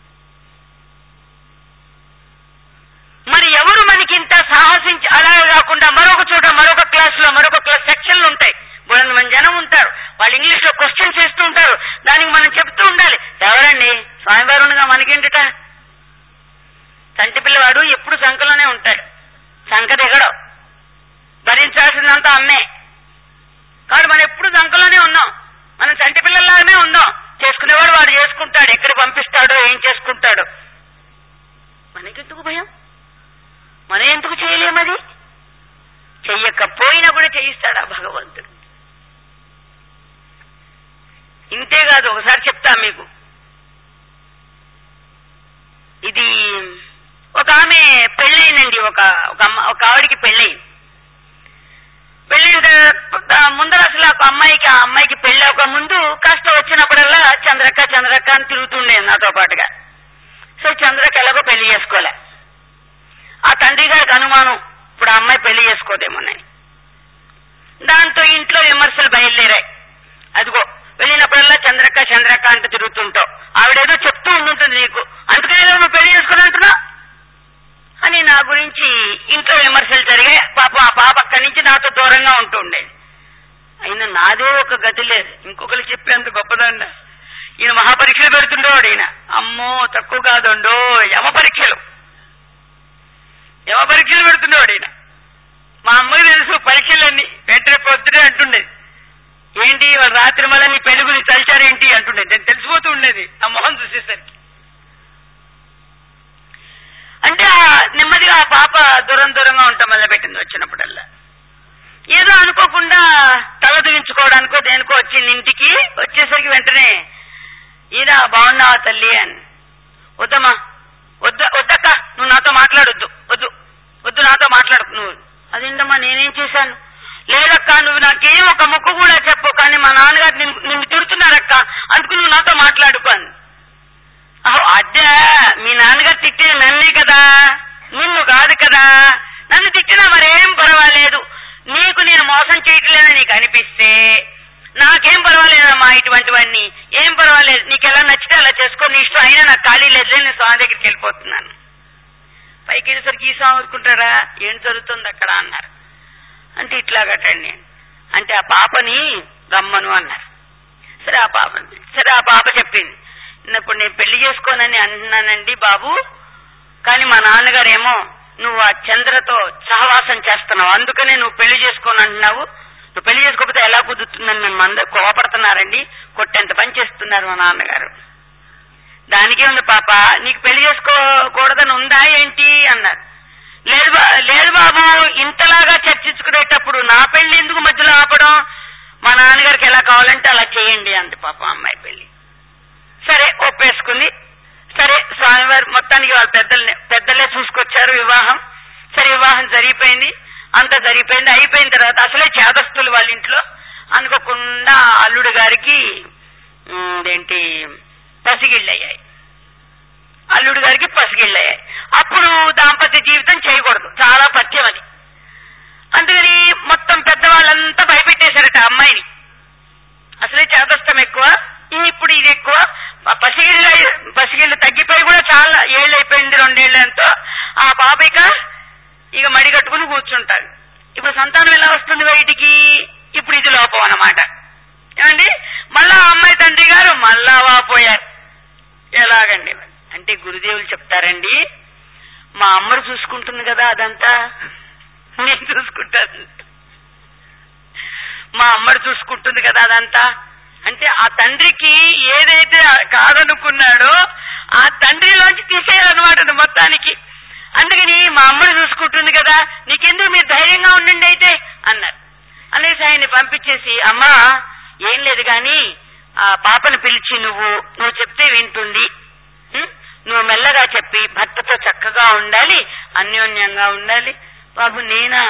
మరి ఎవరు మనకింత సాహసించి అలా కాకుండా మరొక చోట మరొక క్లాస్ లో మరొక క్లాస్ సెక్షన్లు ఉంటాయి బోలంత మంది జనం ఉంటారు వాళ్ళు ఇంగ్లీష్ లో క్వశ్చన్స్ చేస్తూ ఉంటారు దానికి మనం చెప్తూ ఉండాలి ఎవరండి స్వామివారునిగా మనకేంటిట చంటి పిల్లవాడు ఎప్పుడు సంఖలోనే ఉంటాడు సంఖ దిగడం భరించాల్సిందంతా అమ్మే కాదు మనం ఎప్పుడు సంఖలోనే ఉన్నాం మనం చంటి పిల్లల్లాగానే ఉన్నాం చేసుకునేవాడు వాడు చేసుకుంటాడు ఎక్కడ పంపిస్తాడో ఏం చేసుకుంటాడో మనకెందుకు భయం మనం ఎందుకు చేయలేమది చెయ్యకపోయినా కూడా చేయిస్తాడు ఆ భగవంతుడు ఇంతేకాదు ఒకసారి చెప్తా మీకు ఇది ఒక ఆమె పెళ్ళయిందండి ఒక ఒక అమ్మ ఒక ఆవిడికి పెళ్ళయింది పెళ్ళైన తర్వాత ముందర అసలు ఒక అమ్మాయికి ఆ అమ్మాయికి పెళ్ళి ఒక ముందు కాస్త వచ్చినప్పుడల్లా చంద్రక్క చంద్రక్క అని తిరుగుతుండేది నాతో పాటుగా సో చంద్రక్క ఎలాగో పెళ్లి చేసుకోలే ఆ తండ్రి గారికి అనుమానం ఇప్పుడు ఆ అమ్మాయి పెళ్లి చేసుకోదేమోనని దాంతో ఇంట్లో విమర్శలు బయలుదేరాయి అదిగో వెళ్ళినప్పుడల్లా చంద్రక్క చంద్రక్క అంటూ తిరుగుతుంటావు ఆవిడేదో చెప్తూ ఉండుంటుంది నీకు అందుకనే నువ్వు పెళ్లి చేసుకుని అంటున్నా అని నా గురించి ఇంట్లో విమర్శలు జరిగాయి పాప ఆ పాప అక్కడి నుంచి నాతో దూరంగా ఉంటూ ఉండేది అయినా నాదే ఒక గతి లేదు ఇంకొకరు చెప్పేంత గొప్పదండ ఈయన మహాపరీక్షలు పెడుతుండేవాడు ఈయన అమ్మో తక్కువ కాదండో యమ పరీక్షలు యమ పరీక్షలు పెడుతుండేవాడు ఈయన మా అమ్మకి తెలుసు పరీక్షలన్నీ వెంటనే పొద్దునే అంటుండేది ఏంటి వాడు రాత్రి మళ్ళీ నీ పెళ్లి గురించి తలిచారేంటి అంటుండేది నేను తెలిసిపోతూ ఉండేది ఆ మొహం చూసేసరికి అంటే ఆ నెమ్మదిగా ఆ పాప దూరం దూరంగా ఉంటాం మొదలుపెట్టింది వచ్చినప్పుడల్లా ఏదో అనుకోకుండా తల దుగించుకోవడానికో దేనికో వచ్చింది ఇంటికి వచ్చేసరికి వెంటనే ఈయన బాగున్నావా తల్లి అని వద్దమ్మా వద్దు వద్దక్క నువ్వు నాతో మాట్లాడొద్దు వద్దు వద్దు నాతో మాట్లాడు నువ్వు అదేంటమ్మా నేనేం చేశాను లేదక్క నువ్వు నాకేం ఒక ముక్కు కూడా చెప్పు కానీ మా నాన్నగారు నిన్ను నిన్ను తిడుతున్నారక్క అందుకు నువ్వు నాతో మాట్లాడుకోను అహో అదే మీ నాన్నగారు తిట్టిన నన్నే కదా నిన్ను కాదు కదా నన్ను తిట్టినా మరేం పర్వాలేదు నీకు నేను మోసం చేయట్లేదని నీకు అనిపిస్తే నాకేం పర్వాలేదమ్మా ఇటువంటివన్నీ ఏం పర్వాలేదు నీకు ఎలా నచ్చితే అలా చేసుకో నీ ఇష్టం అయినా నాకు ఖాళీ లేదు నేను స్వామి దగ్గరికి వెళ్ళిపోతున్నాను పైకి వెళ్ళేసరికి ఈ స్వామి ఊరుకుంటారా ఏం జరుగుతుంది అక్కడ అన్నారు అంటే ఇట్లాగటండి నేను అంటే ఆ పాపని రమ్మను అన్నారు సరే ఆ పాప సరే ఆ పాప చెప్పింది ఇప్పుడు నేను పెళ్లి చేసుకోనని అంటున్నానండి బాబు కానీ మా నాన్నగారేమో నువ్వు ఆ చంద్రతో సహవాసం చేస్తున్నావు అందుకనే నువ్వు పెళ్లి చేసుకోని అంటున్నావు నువ్వు పెళ్లి చేసుకోకపోతే ఎలా కుదురుతుందని నన్ను అందరు కోపడుతున్నారండి కొట్టేంత పని చేస్తున్నారు మా నాన్నగారు దానికే ఉంది పాప నీకు పెళ్లి చేసుకోకూడదని ఉందా ఏంటి అన్నారు లేదు బా- లేదు బాబు ఇంతలాగా చర్చించుకునేటప్పుడు నా పెళ్లి ఎందుకు మధ్యలో ఆపడం మా నాన్నగారికి ఎలా కావాలంటే అలా చేయండి అంది పాప అమ్మాయి పెళ్లి సరే ఒప్పేసుకుంది సరే స్వామివారు మొత్తానికి వాళ్ళ పెద్దల్ని పెద్దలే చూసుకొచ్చారు వివాహం సరే వివాహం జరిగిపోయింది అంత జరిగిపోయింది అయిపోయిన తర్వాత అసలే చేదస్తులు వాళ్ళ ఇంట్లో అనుకోకుండా అల్లుడు గారికి ఉమ్, ఏంటి పసిగిళ్ళయ్యాయి అల్లుడు గారికి పసిగిళ్ళయ్యాయి అప్పుడు దాంపత్య జీవితం చేయకూడదు చాలా పథ్యం అది అందుకని మొత్తం పెద్దవాళ్ళంతా భయపెట్టేశారట ఆ అమ్మాయిని అసలే చేదస్తం ఎక్కువ ఈ ఇప్పుడు ఇది ఎక్కువ ఆ పసిగిళ్ళ పసిగిళ్ళు తగ్గిపోయి కూడా చాలా ఏళ్ళు అయిపోయింది రెండేళ్లతో ఆ పాప ఇక ఇక మడి కట్టుకుని కూర్చుంటాడు ఇప్పుడు సంతానం ఎలా వస్తుంది బయటికి ఇప్పుడు ఇది లోపం అన్నమాట ఏమండి మళ్ళా ఆ అమ్మాయి తండ్రి గారు మళ్ళా వాపోయారు ఎలాగండి అంటే గురుదేవులు చెప్తారండి మా అమ్మరు చూసుకుంటుంది కదా అదంతా నేను చూసుకుంటాను మా అమ్మడు చూసుకుంటుంది కదా అదంతా అంటే ఆ తండ్రికి ఏదైతే కాదనుకున్నాడో ఆ తండ్రిలోంచి తీసేయాలన్నమాట మొత్తానికి అందుకని మా అమ్మడు చూసుకుంటుంది కదా నీకెందుకు మీరు ధైర్యంగా ఉండండి అయితే అన్నారు అనేసి ఆయన్ని పంపించేసి అమ్మా ఏం లేదు గాని ఆ పాపను పిలిచి నువ్వు నువ్వు చెప్తే వింటుంది ఉం? నువ్వు మెల్లగా చెప్పి భర్తతో చక్కగా ఉండాలి అన్యోన్యంగా ఉండాలి బాబు నేనా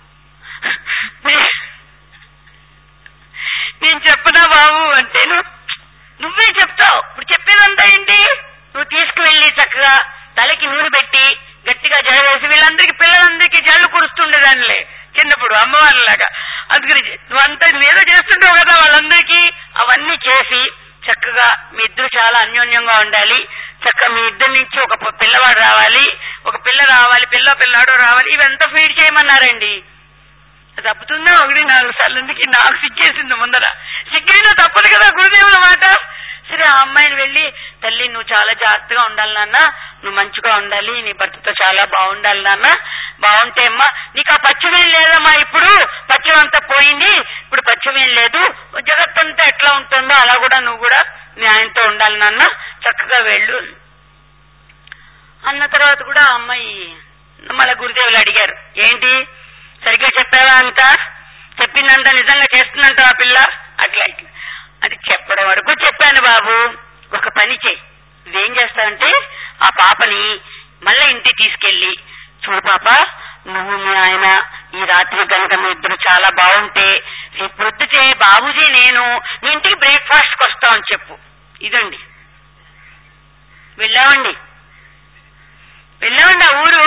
నేను చెప్పనా బాబు అంటే నువ్వు నువ్వే చెప్తావు ఇప్పుడు చెప్పేదంతా ఏంటి నువ్వు తీసుకువెళ్ళి చక్కగా తలకి నూనె పెట్టి గట్టిగా జడ వేసి వీళ్ళందరికీ పిల్లలందరికీ జల్లు కురుస్తుండేదానిలే చిన్నప్పుడు అమ్మవారిలాగా అందుకని నువ్వంతా నువ్వేదో చేస్తుంటావు కదా వాళ్ళందరికీ అవన్నీ చేసి చక్కగా మీ ఇద్దరు చాలా అన్యోన్యంగా ఉండాలి చక్కగా మీ ఇద్దరి నుంచి ఒక ప- పిల్లవాడు రావాలి ఒక పిల్ల రావాలి పిల్ల పిల్లాడు రావాలి ఇవంతా ఫీడ్ చేయమన్నారండి అది తప్పుతుందా ఒకటి నాలుగు సార్లు అందుకే నాకు సిగ్గేసింది ముందర సిగ్గైనా తప్పదు కదా గురుదేవుల మాట సరే ఆ అమ్మాయిని వెళ్ళి తల్లి నువ్వు చాలా జాగ్రత్తగా ఉండాలి నాన్న నువ్వు మంచిగా ఉండాలి నీ భర్తతో చాలా బాగుండాలి నాన్న బాగుంటే అమ్మా నీకు ఆ పచ్చమేం లేదమ్మా ఇప్పుడు పచ్చం అంతా పోయింది ఇప్పుడు పచ్చమేం లేదు జగత్తంతా ఎట్లా ఉంటుందో అలా కూడా నువ్వు కూడా మీ ఆయనతో ఉండాలి నాన్న చక్కగా వెళ్ళు అన్న తర్వాత కూడా ఆ అమ్మాయి మళ్ళీ గురుదేవులు అడిగారు ఏంటి సరిగ్గా చెప్పావా అంతా చెప్పిందంతా నిజంగా చేస్తుందంట ఆ పిల్ల అట్లా ఇట్లా అది చెప్పడం వరకు చెప్పాను బాబు ఒక పని చేయి నువ్వేం చేస్తావంటే ఆ పాపని మళ్ళీ ఇంటికి తీసుకెళ్ళి చూడు పాప నువ్వు మీ ఆయన ఈ రాత్రి కనుక మీ ఇద్దరు చాలా బాగుంటే రేపు పొద్దుటే బాబుజీ నేను మీ ఇంటికి బ్రేక్ఫాస్ట్కి వస్తామని చెప్పు ఇదండి వెళ్ళామండి వెళ్ళామండి ఆ ఊరు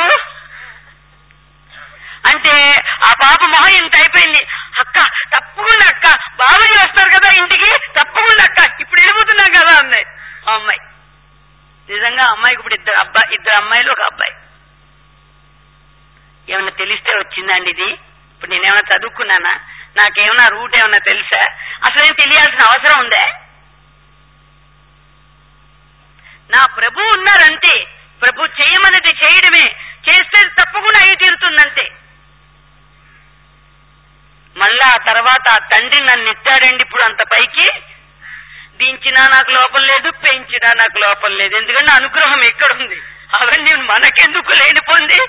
అంటే ఆ పాప మొహం ఇంత అయిపోయింది అక్క తప్పకుండా అక్క బాబుజీ వస్తారు కదా ఇంటికి తప్పకుండా అక్క ఇప్పుడు వెళ్ళిపోతున్నాం కదా అన్నాయి ఆ అమ్మాయి నిజంగా ఆ అమ్మాయికి ఇప్పుడు ఇద్దరు అబ్బాయి ఇద్దరు అమ్మాయిలు ఒక అబ్బాయి ఏమన్నా తెలిస్తే వచ్చిందండి ఇది ఇప్పుడు నేనేమన్నా చదువుకున్నానా నాకేమన్నా రూట్ ఏమన్నా తెలుసా అసలేం తెలియాల్సిన అవసరం ఉందే నా ప్రభు ఉన్నారంతే ప్రభు చేయమన్నది చేయడమే చేస్తే తప్పకుండా అయి తీరుతుందంతే మళ్ళా ఆ తర్వాత ఆ తండ్రి నన్ను ఎత్తాడండి ఇప్పుడు అంత పైకి దించినా నాకు లోపం లేదు పెంచినా నాకు లోపం లేదు ఎందుకంటే అనుగ్రహం ఎక్కడుంది అవన్నీ మనకెందుకు లేని పొంది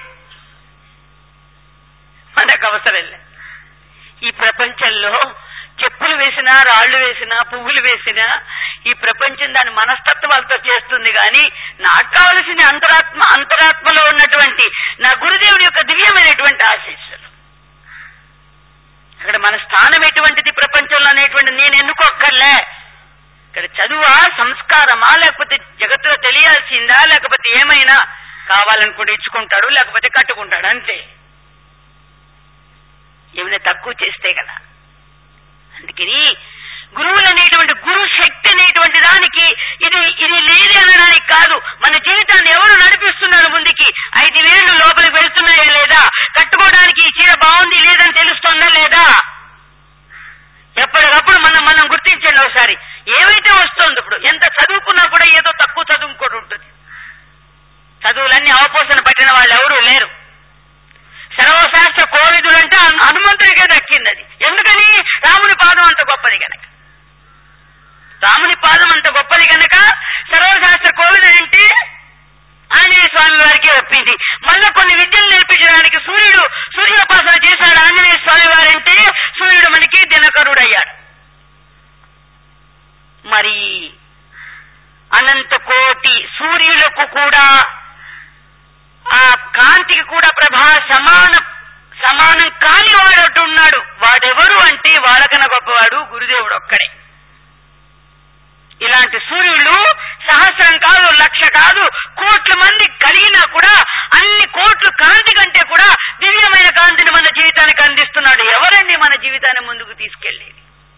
మనకు అవసరం లేదు ఈ ప్రపంచంలో చెప్పులు వేసినా రాళ్లు వేసినా పువ్వులు వేసినా ఈ ప్రపంచం దాని మనస్తత్వాలతో చేస్తుంది కానీ నాకు కావలసిన అంతరాత్మ అంతరాత్మలో ఉన్నటువంటి నా గురుదేవుని యొక్క దివ్యమైనటువంటి ఆశీస్సులు అక్కడ స్థానం ఎటువంటిది ప్రపంచంలో అనేటువంటి నేను ఎన్నుకోక్కర్లే ఇక్కడ చదువా సంస్కారమా లేకపోతే జగత్తులో తెలియాల్సిందా లేకపోతే ఏమైనా కావాలనుకుంటే ఇచ్చుకుంటాడు లేకపోతే కట్టుకుంటాడు అంతే ఏమైనా తక్కువ చేస్తే కదా అందుకని గురువులు అనేటువంటి గురు శక్తి అనేటువంటి దానికి ఇది ఇది లేదే అనడానికి కాదు మన జీవితాన్ని ఎవరు నడిపిస్తున్నారు ముందుకి ఐదు వేలు లోపలికి వెళ్తున్నాయా లేదా కట్టుకోవడానికి ఈ చీర బాగుంది లేదని తెలుస్తుందా లేదా ఎప్పటికప్పుడు మనం మనం గుర్తించండి ఒకసారి ఏమైతే వస్తుంది ఇప్పుడు ఎంత చదువుకున్నా కూడా ఏదో తక్కువ చదువుకోడు ఉంటుంది చదువులన్నీ అవపోసన పట్టిన వాళ్ళు ఎవరూ లేరు సర్వశాస్త్ర కోవిదుడు అంటే హను- హనుమంతుడికే దక్కింది అది ఎందుకని రాముని పాదం అంత గొప్పది గనక రాముని పాదం అంత గొప్పది గనక సర్వశాస్త్ర కోవిదుడు అంటే ఆంజనేయ స్వామి వారికి ఒప్పింది మళ్ళా కొన్ని విద్యలు నేర్పించడానికి సూర్యుడు సూర్యోపాసన చేశాడు ఆంజనేయ స్వామి వారంటే సూర్యుడు మనకి దినకరుడయ్యాడు మరి అనంత కోటి సూర్యులకు కూడా ఆ కాంతికి కూడా ప్రభా సమాన సమానం కాని వాడు ఉన్నాడు వాడెవరు అంటే వాళ్ళకన్నా గొప్పవాడు గురుదేవుడు ఒక్కడే ఇలాంటి సూర్యుడు సహస్రం కాదు లక్ష కాదు కోట్ల మంది కలిగినా కూడా అన్ని కోట్ల కాంతి కంటే కూడా దివ్యమైన కాంతిని మన జీవితానికి అందిస్తున్నాడు ఎవరండి మన జీవితాన్ని ముందుకు తీసుకెళ్లేది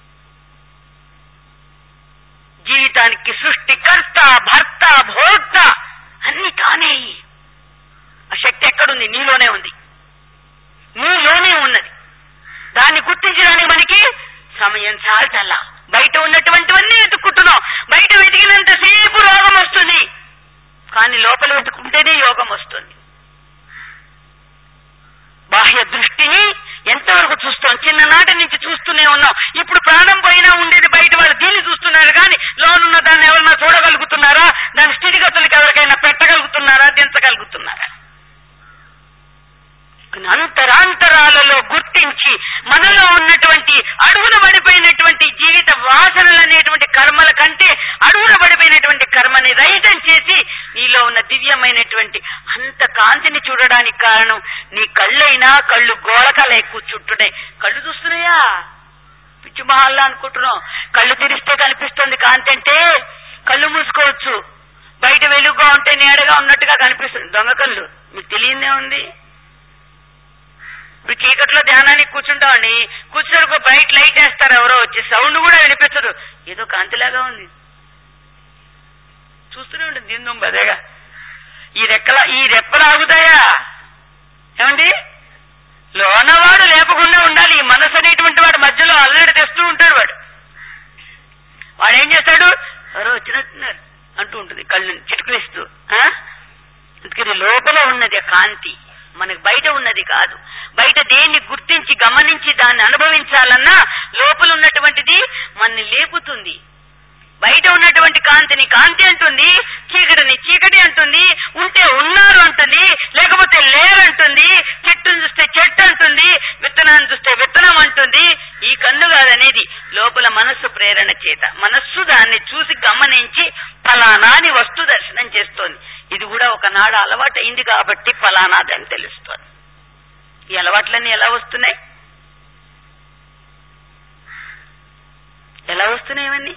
జీవితానికి సృష్టికర్త భర్త భోక్త అన్ని తానే ఆ శక్తి ఎక్కడుంది నీలోనే ఉంది నీలోనే ఉన్నది దాన్ని గుర్తించడానికి మనకి సమయం చాలటల్లా బయట ఉన్నటువంటివన్నీ వెతుక్కుంటున్నాం బయట వెతికినంతసేపు రోగం వస్తుంది కానీ లోపల వెతుకుంటేనే యోగం వస్తుంది బాహ్య దృష్టిని ఎంతవరకు చూస్తాం చిన్ననాటి నుంచి చూస్తూనే ఉన్నాం ఇప్పుడు ప్రాణం పోయినా ఉండేది బయట వాళ్ళు దీన్ని చూస్తున్నారు కానీ లోనున్న దాన్ని ఎవరన్నా చూడగలుగుతున్నారా దాని స్థితిగతులకు ఎవరికైనా పెట్టగలుగుతున్నారా దించగలుగుతున్నారా కానీ అంతరాంతరాలలో గుర్తించి మనలో ఉన్నటువంటి అడుగున పడిపోయినటువంటి జీవిత వాసనలు అనేటువంటి కర్మల కంటే అడుగున పడిపోయినటువంటి కర్మని రహితం చేసి నీలో ఉన్న దివ్యమైనటువంటి అంత కాంతిని చూడడానికి కారణం నీ కళ్ళైనా కళ్ళు గోళకలే కూర్చుంటున్నాయి కళ్ళు చూస్తున్నాయా పిచ్చి మహల్లా అనుకుంటున్నాం కళ్ళు తెరిస్తే కనిపిస్తుంది కాంతి అంటే కళ్ళు మూసుకోవచ్చు బయట వెలుగుగా ఉంటే నీడగా ఉన్నట్టుగా కనిపిస్తుంది దొంగ కళ్ళు మీకు తెలియదే ఉంది ఇప్పుడు చీకట్లో ధ్యానానికి కూర్చుంటామండి కూర్చుని ఒక బ్రైట్ లైట్ వేస్తారు ఎవరో వచ్చి సౌండ్ కూడా వినిపించదు ఏదో కాంతిలాగా ఉంది చూస్తూనే ఉంటుంది దీని బదేగా ఈ రెక్కల ఈ రెప్పలు ఆగుతాయా ఏమండి లోనవాడు లేపకుండా ఉండాలి ఈ మనసు అనేటువంటి వాడు మధ్యలో అల్లడి తెస్తూ ఉంటాడు వాడు వాడు ఏం చేస్తాడు ఎవరో వచ్చినట్టున్నారు అంటూ ఉంటుంది కళ్ళు చిటుకులిస్తూ ఆ? అందుకని లోపల ఉన్నది ఆ కాంతి మనకు బయట ఉన్నది కాదు బయట దేన్ని గుర్తించి గమనించి దాన్ని అనుభవించాలన్నా లోపల ఉన్నటువంటిది మనని లేపుతుంది బయట ఉన్నటువంటి కాంతిని కాంతి అంటుంది చీకటిని చీకటి అంటుంది ఉంటే ఉన్నారు అంటుంది లేకపోతే లేరంటుంది చెట్టును చూస్తే చెట్టు అంటుంది విత్తనాన్ని చూస్తే విత్తనం అంటుంది ఈ కన్ను కాదనేది లోపల మనస్సు ప్రేరణ చేత మనస్సు దాన్ని చూసి గమనించి ఫలానాని వస్తు దర్శనం చేస్తోంది ఇది కూడా ఒకనాడు అలవాటు అయింది కాబట్టి ఫలానాదని తెలుస్తోంది ఈ అలవాట్లన్నీ ఎలా వస్తున్నాయి ఎలా వస్తున్నాయి ఇవన్నీ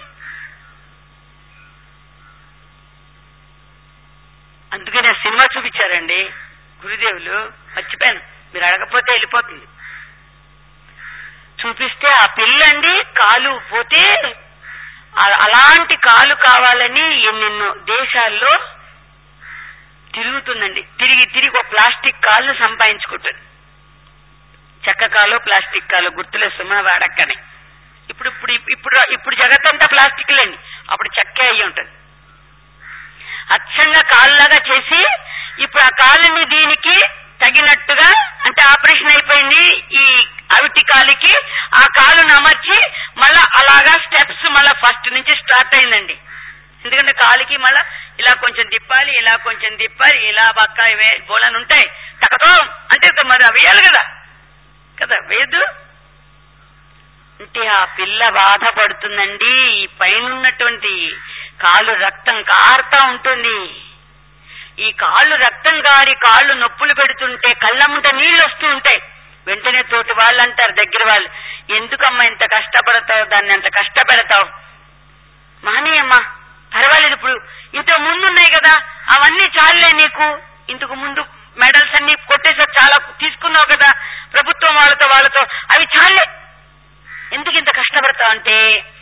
అందుకని ఆ సినిమా చూపించారండి గురుదేవులు మర్చిపోయాను మీరు అడగపోతే వెళ్ళిపోతుంది చూపిస్తే ఆ పిల్లండి కాలు పోతే ఆ- అలాంటి కాలు కావాలని ఎన్నెన్నో దేశాల్లో తిరుగుతుందండి తిరిగి తిరిగి ఒక ప్లాస్టిక్ కాళ్ళు సంపాదించుకుంటుంది చెక్క కాలు ప్లాస్టిక్ కాలు గుర్తులే సుమా వాడక్కనే ఇప్పుడు ఇప్పుడు ఇప్పుడు ఇప్పుడు జగత్తంతా ప్లాస్టిక్లేండి అప్పుడు చెక్కే అయ్యి ఉంటుంది అచ్చంగా కాళ్ళలాగా చేసి ఇప్పుడు ఆ కాలుని దీనికి తగినట్టుగా అంటే ఆపరేషన్ అయిపోయింది ఈ అవిటి కాలికి ఆ కాలును అమర్చి మళ్ళా అలాగా స్టెప్స్ మళ్ళా ఫస్ట్ నుంచి స్టార్ట్ అయిందండి ఎందుకంటే కాలికి మళ్ళా ఇలా కొంచెం తిప్పాలి ఇలా కొంచెం తిప్పాలి ఇలా పక్క ఇవే గోళను ఉంటాయి తకతో అంటే మరి అవి వేయాలి కదా కదా వేదు అంటే ఆ పిల్ల బాధపడుతుందండి ఈ పైనున్నటువంటి కాలు రక్తం కారుతా ఉంటుంది ఈ కాళ్ళు రక్తం కారి కాళ్ళు నొప్పులు పెడుతుంటే కళ్ళముంట నీళ్లు వస్తూ ఉంటాయి వెంటనే తోటి వాళ్ళు అంటారు దగ్గర వాళ్ళు ఎందుకమ్మా ఇంత కష్టపడతావు దాన్ని అంత కష్టపెడతావు మానేయమ్మా పర్వాలేదు ఇప్పుడు ఇంత ముందున్నాయి కదా అవన్నీ చాలులే నీకు ఇంతకు ముందు మెడల్స్ అన్ని కొట్టేసారు చాలా తీసుకున్నావు కదా ప్రభుత్వం వాళ్ళతో వాళ్ళతో అవి చాలే ఎందుకు ఇంత కష్టపడతావు అంటే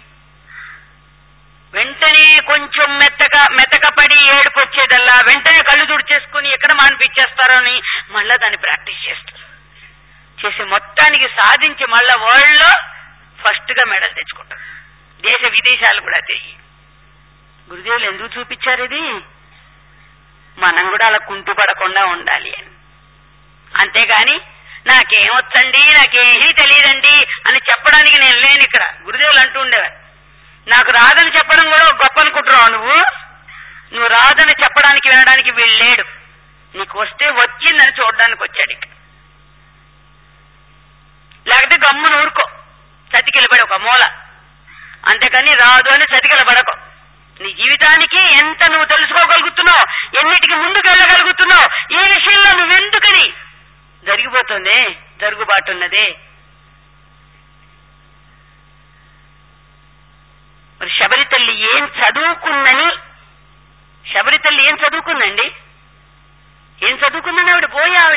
వెంటనే కొంచెం మెత్తగా మెత్తకపడి ఏడుపు వచ్చేదల్లా వెంటనే కళ్ళు తుడిచేసుకుని ఎక్కడ మానిపించేస్తారో అని మళ్ళా దాన్ని ప్రాక్టీస్ చేస్తారు చేసి మొత్తానికి సాధించి మళ్ళా వరల్డ్ లో ఫస్ట్ గా మెడల్ తెచ్చుకుంటారు దేశ విదేశాలు కూడా తిరిగి గురుదేవులు ఎందుకు చూపించారు ఇది మనం కూడా అలా కుంటుపడకుండా ఉండాలి అని అంతేగాని నాకేమొచ్చండి నాకేమీ తెలియదండి అని చెప్పడానికి నేను లేను ఇక్కడ గురుదేవులు అంటూ ఉండేవారు నాకు రాదని చెప్పడం కూడా ఒక గొప్ప అనుకుంటున్నావు నువ్వు నువ్వు రాదని చెప్పడానికి వినడానికి వీళ్ళు లేడు నీకు వస్తే వచ్చిందని చూడడానికి వచ్చాడు ఇక్కడ లేకపోతే గమ్మున ఊరుకో చతికిలబడి ఒక మూల అంతేకాని రాదు అని చతికిలబడకో నీ జీవితానికి ఎంత నువ్వు తెలుసుకోగలుగుతున్నావు ఎన్నిటికి ముందుకు వెళ్ళగలుగుతున్నావు ఈ విషయంలో నువ్వెందుకని జరిగిపోతుంది జరుగుబాటున్నదే మరి శబరి తల్లి ఏం చదువుకుందని శబరి తల్లి ఏం చదువుకుందండి ఏం చదువుకుందని ఆవిడ పోయి ఆవిడ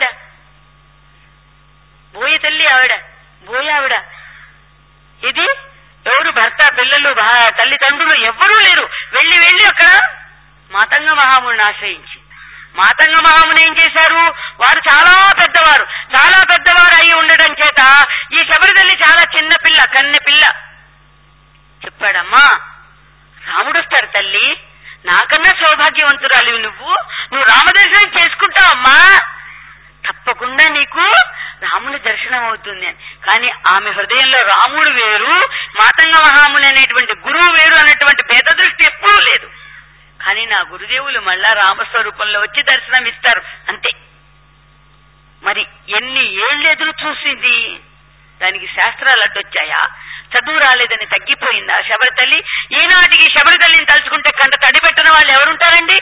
బోయ తల్లి ఆవిడ బోయ ఆవిడ ఇది ఎవరు భర్త పిల్లలు భా- తల్లిదండ్రులు ఎవ్వరూ లేరు వెళ్ళి వెళ్ళి అక్కడ మాతంగ మహాముని ఆశ్రయించి మాతంగ మహాముని ఏం చేశారు వారు చాలా పెద్దవారు చాలా పెద్దవారు అయి ఉండడం చేత ఈ శబరి తల్లి చాలా చిన్న పిల్ల కన్నె పిల్ల చెప్పాడమ్మా రాముడు వస్తాడు తల్లి నాకన్నా సౌభాగ్యవంతురాలి నువ్వు నువ్వు రామదర్శనం చేసుకుంటావమ్మా తప్పకుండా నీకు రాముని దర్శనం అవుతుంది అని కానీ ఆమె హృదయంలో రాముడు వేరు మాతంగ మహాముని అనేటువంటి గురువు వేరు అనేటువంటి భేద దృష్టి ఎప్పుడూ లేదు కానీ నా గురుదేవులు మళ్ళా రామస్వరూపంలో వచ్చి దర్శనం ఇస్తారు అంతే మరి ఎన్ని ఏళ్ళు ఎదురు చూసింది దానికి శాస్త్రాలు అడ్డొచ్చాయా చదువు రాలేదని తగ్గిపోయిందా శబరి తల్లి ఈనాటికి శబరి తల్లిని తలుచుకుంటే కంట తడిపెట్టిన వాళ్ళు ఎవరుంటారండి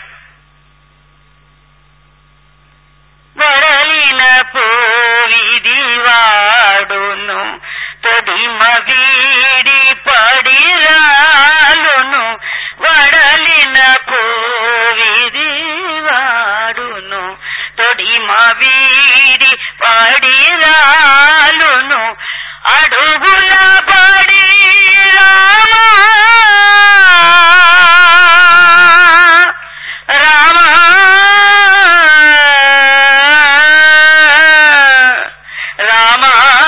వరలిన పోవిది వాడును తొడిమ వీడి పడిరాలును వడలిన పోవిది వాడును తొడిమ వీడి పడిరాలును అడుగుల పడి రామ రామ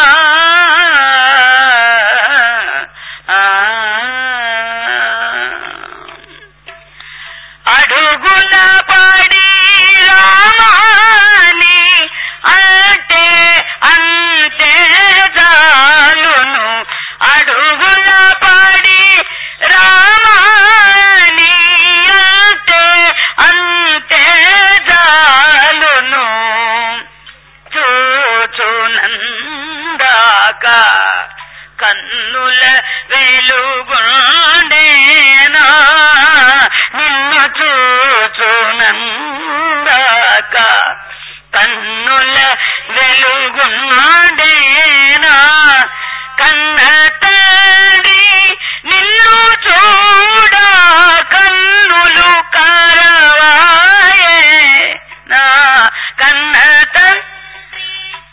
అడుగుల పడి రామాని అంటే అంతే చాలును అడుగుల పడి రామాని అంటే అంతే చాలును చూచునందాక కన్నుల వెలుగుండేనా నిన్ను చూచునందాక కన్నుల వెలుగుండేనా కన్న తండ్రి నిన్ను చూడ కన్నులు కరవాయే నా కన్న తండ్రి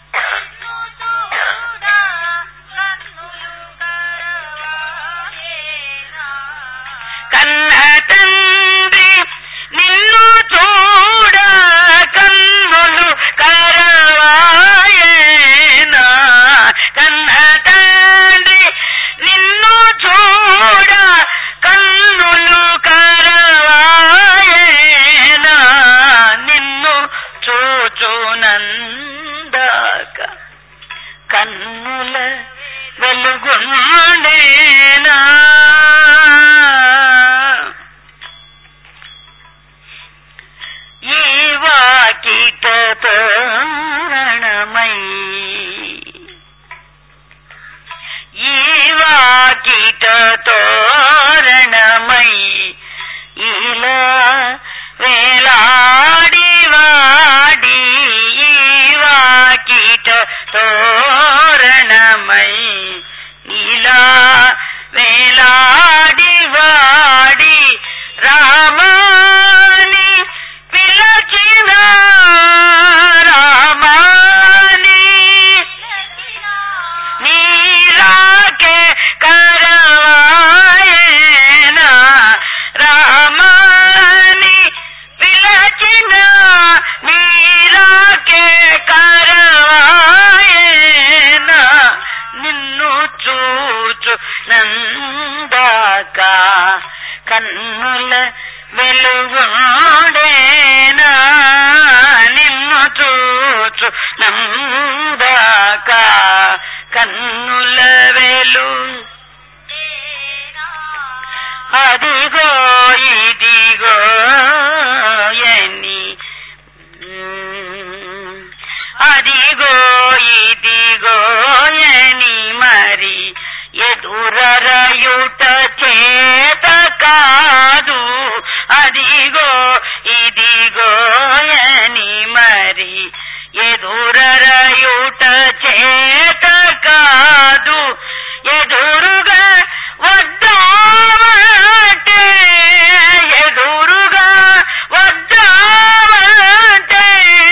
కన్న తండ్రి నిన్ను చూడ కన్నులు కరవాయేనా కన్న తండ్రి నిన్ను చూడ కన్నులు కరవాయేనా నిన్ను చూచునందాక కన్నుల వెలుగుండేనా ఈ వాకిట తోరణమై ఈ వాకిట తోరణమై ఇలా వేలాడి వాడి ఈ వాకిట తోరణమై వేలాడి వాడి రామాని పిలచిన రామాని నీరాకే కరవాయన రామాని పిలచిన నీరాకే కరవాయన నిన్ను చూచు నందాక కన్నుల వెలుగుడేనా నిన్ను చూచు నందాక కన్నుల వెలు అదిగో ఇదిగో ఎని అదిగో ఇదిగో ఎని మరి ఎదురరయుట చేత కాదు అదిగో ఇదిగో ఎని మరి ఎదురరయుట చేత కాదు ఎదురుగా వద్దామంటే ఎదురుగా వద్దామంటే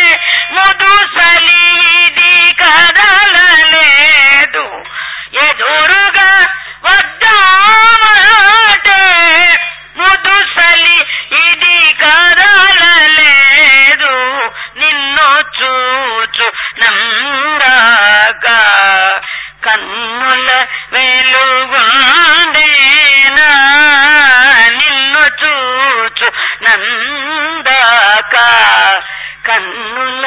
ముదుసలిది కదలలేదు ఎదురుగా వద్దామంటే ముదుసలి ఇది కదలలేదు నిన్ను చూచు నందాక కన్నుల వెలుగుండేనా నిన్ను చూచు నందాక కన్నుల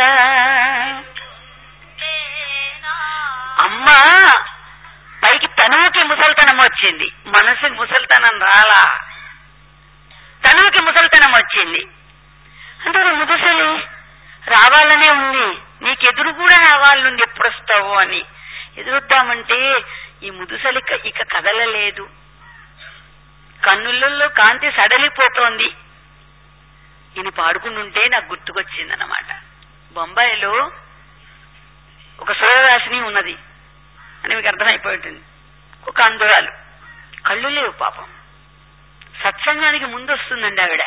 అమ్మా పైకి తనువుకి ముసల్తనం వచ్చింది మనసుకి ముసల్తనం రాలా తనువుకి ముసల్తనం వచ్చింది అంటే ముదుసలి రావాలనే ఉంది నీకెదురు కూడా రావాలని ఎప్పుడు వస్తావు అని ఎదురుద్దామంటే ఈ ముదుసలి క- ఇక కదలలేదు కన్నులలో కాంతి సడలిపోతోంది ఈయన పాడుకుంటుంటే నాకు గుర్తుకొచ్చిందన్నమాట బొంబాయిలో ఒక సూర్యరాశిని ఉన్నది అని మీకు అర్థమైపోయి ఉంటుంది ఒక అందురాలు కళ్ళు లేవు పాపం సత్సంగానికి ముందు వస్తుందండి ఆవిడ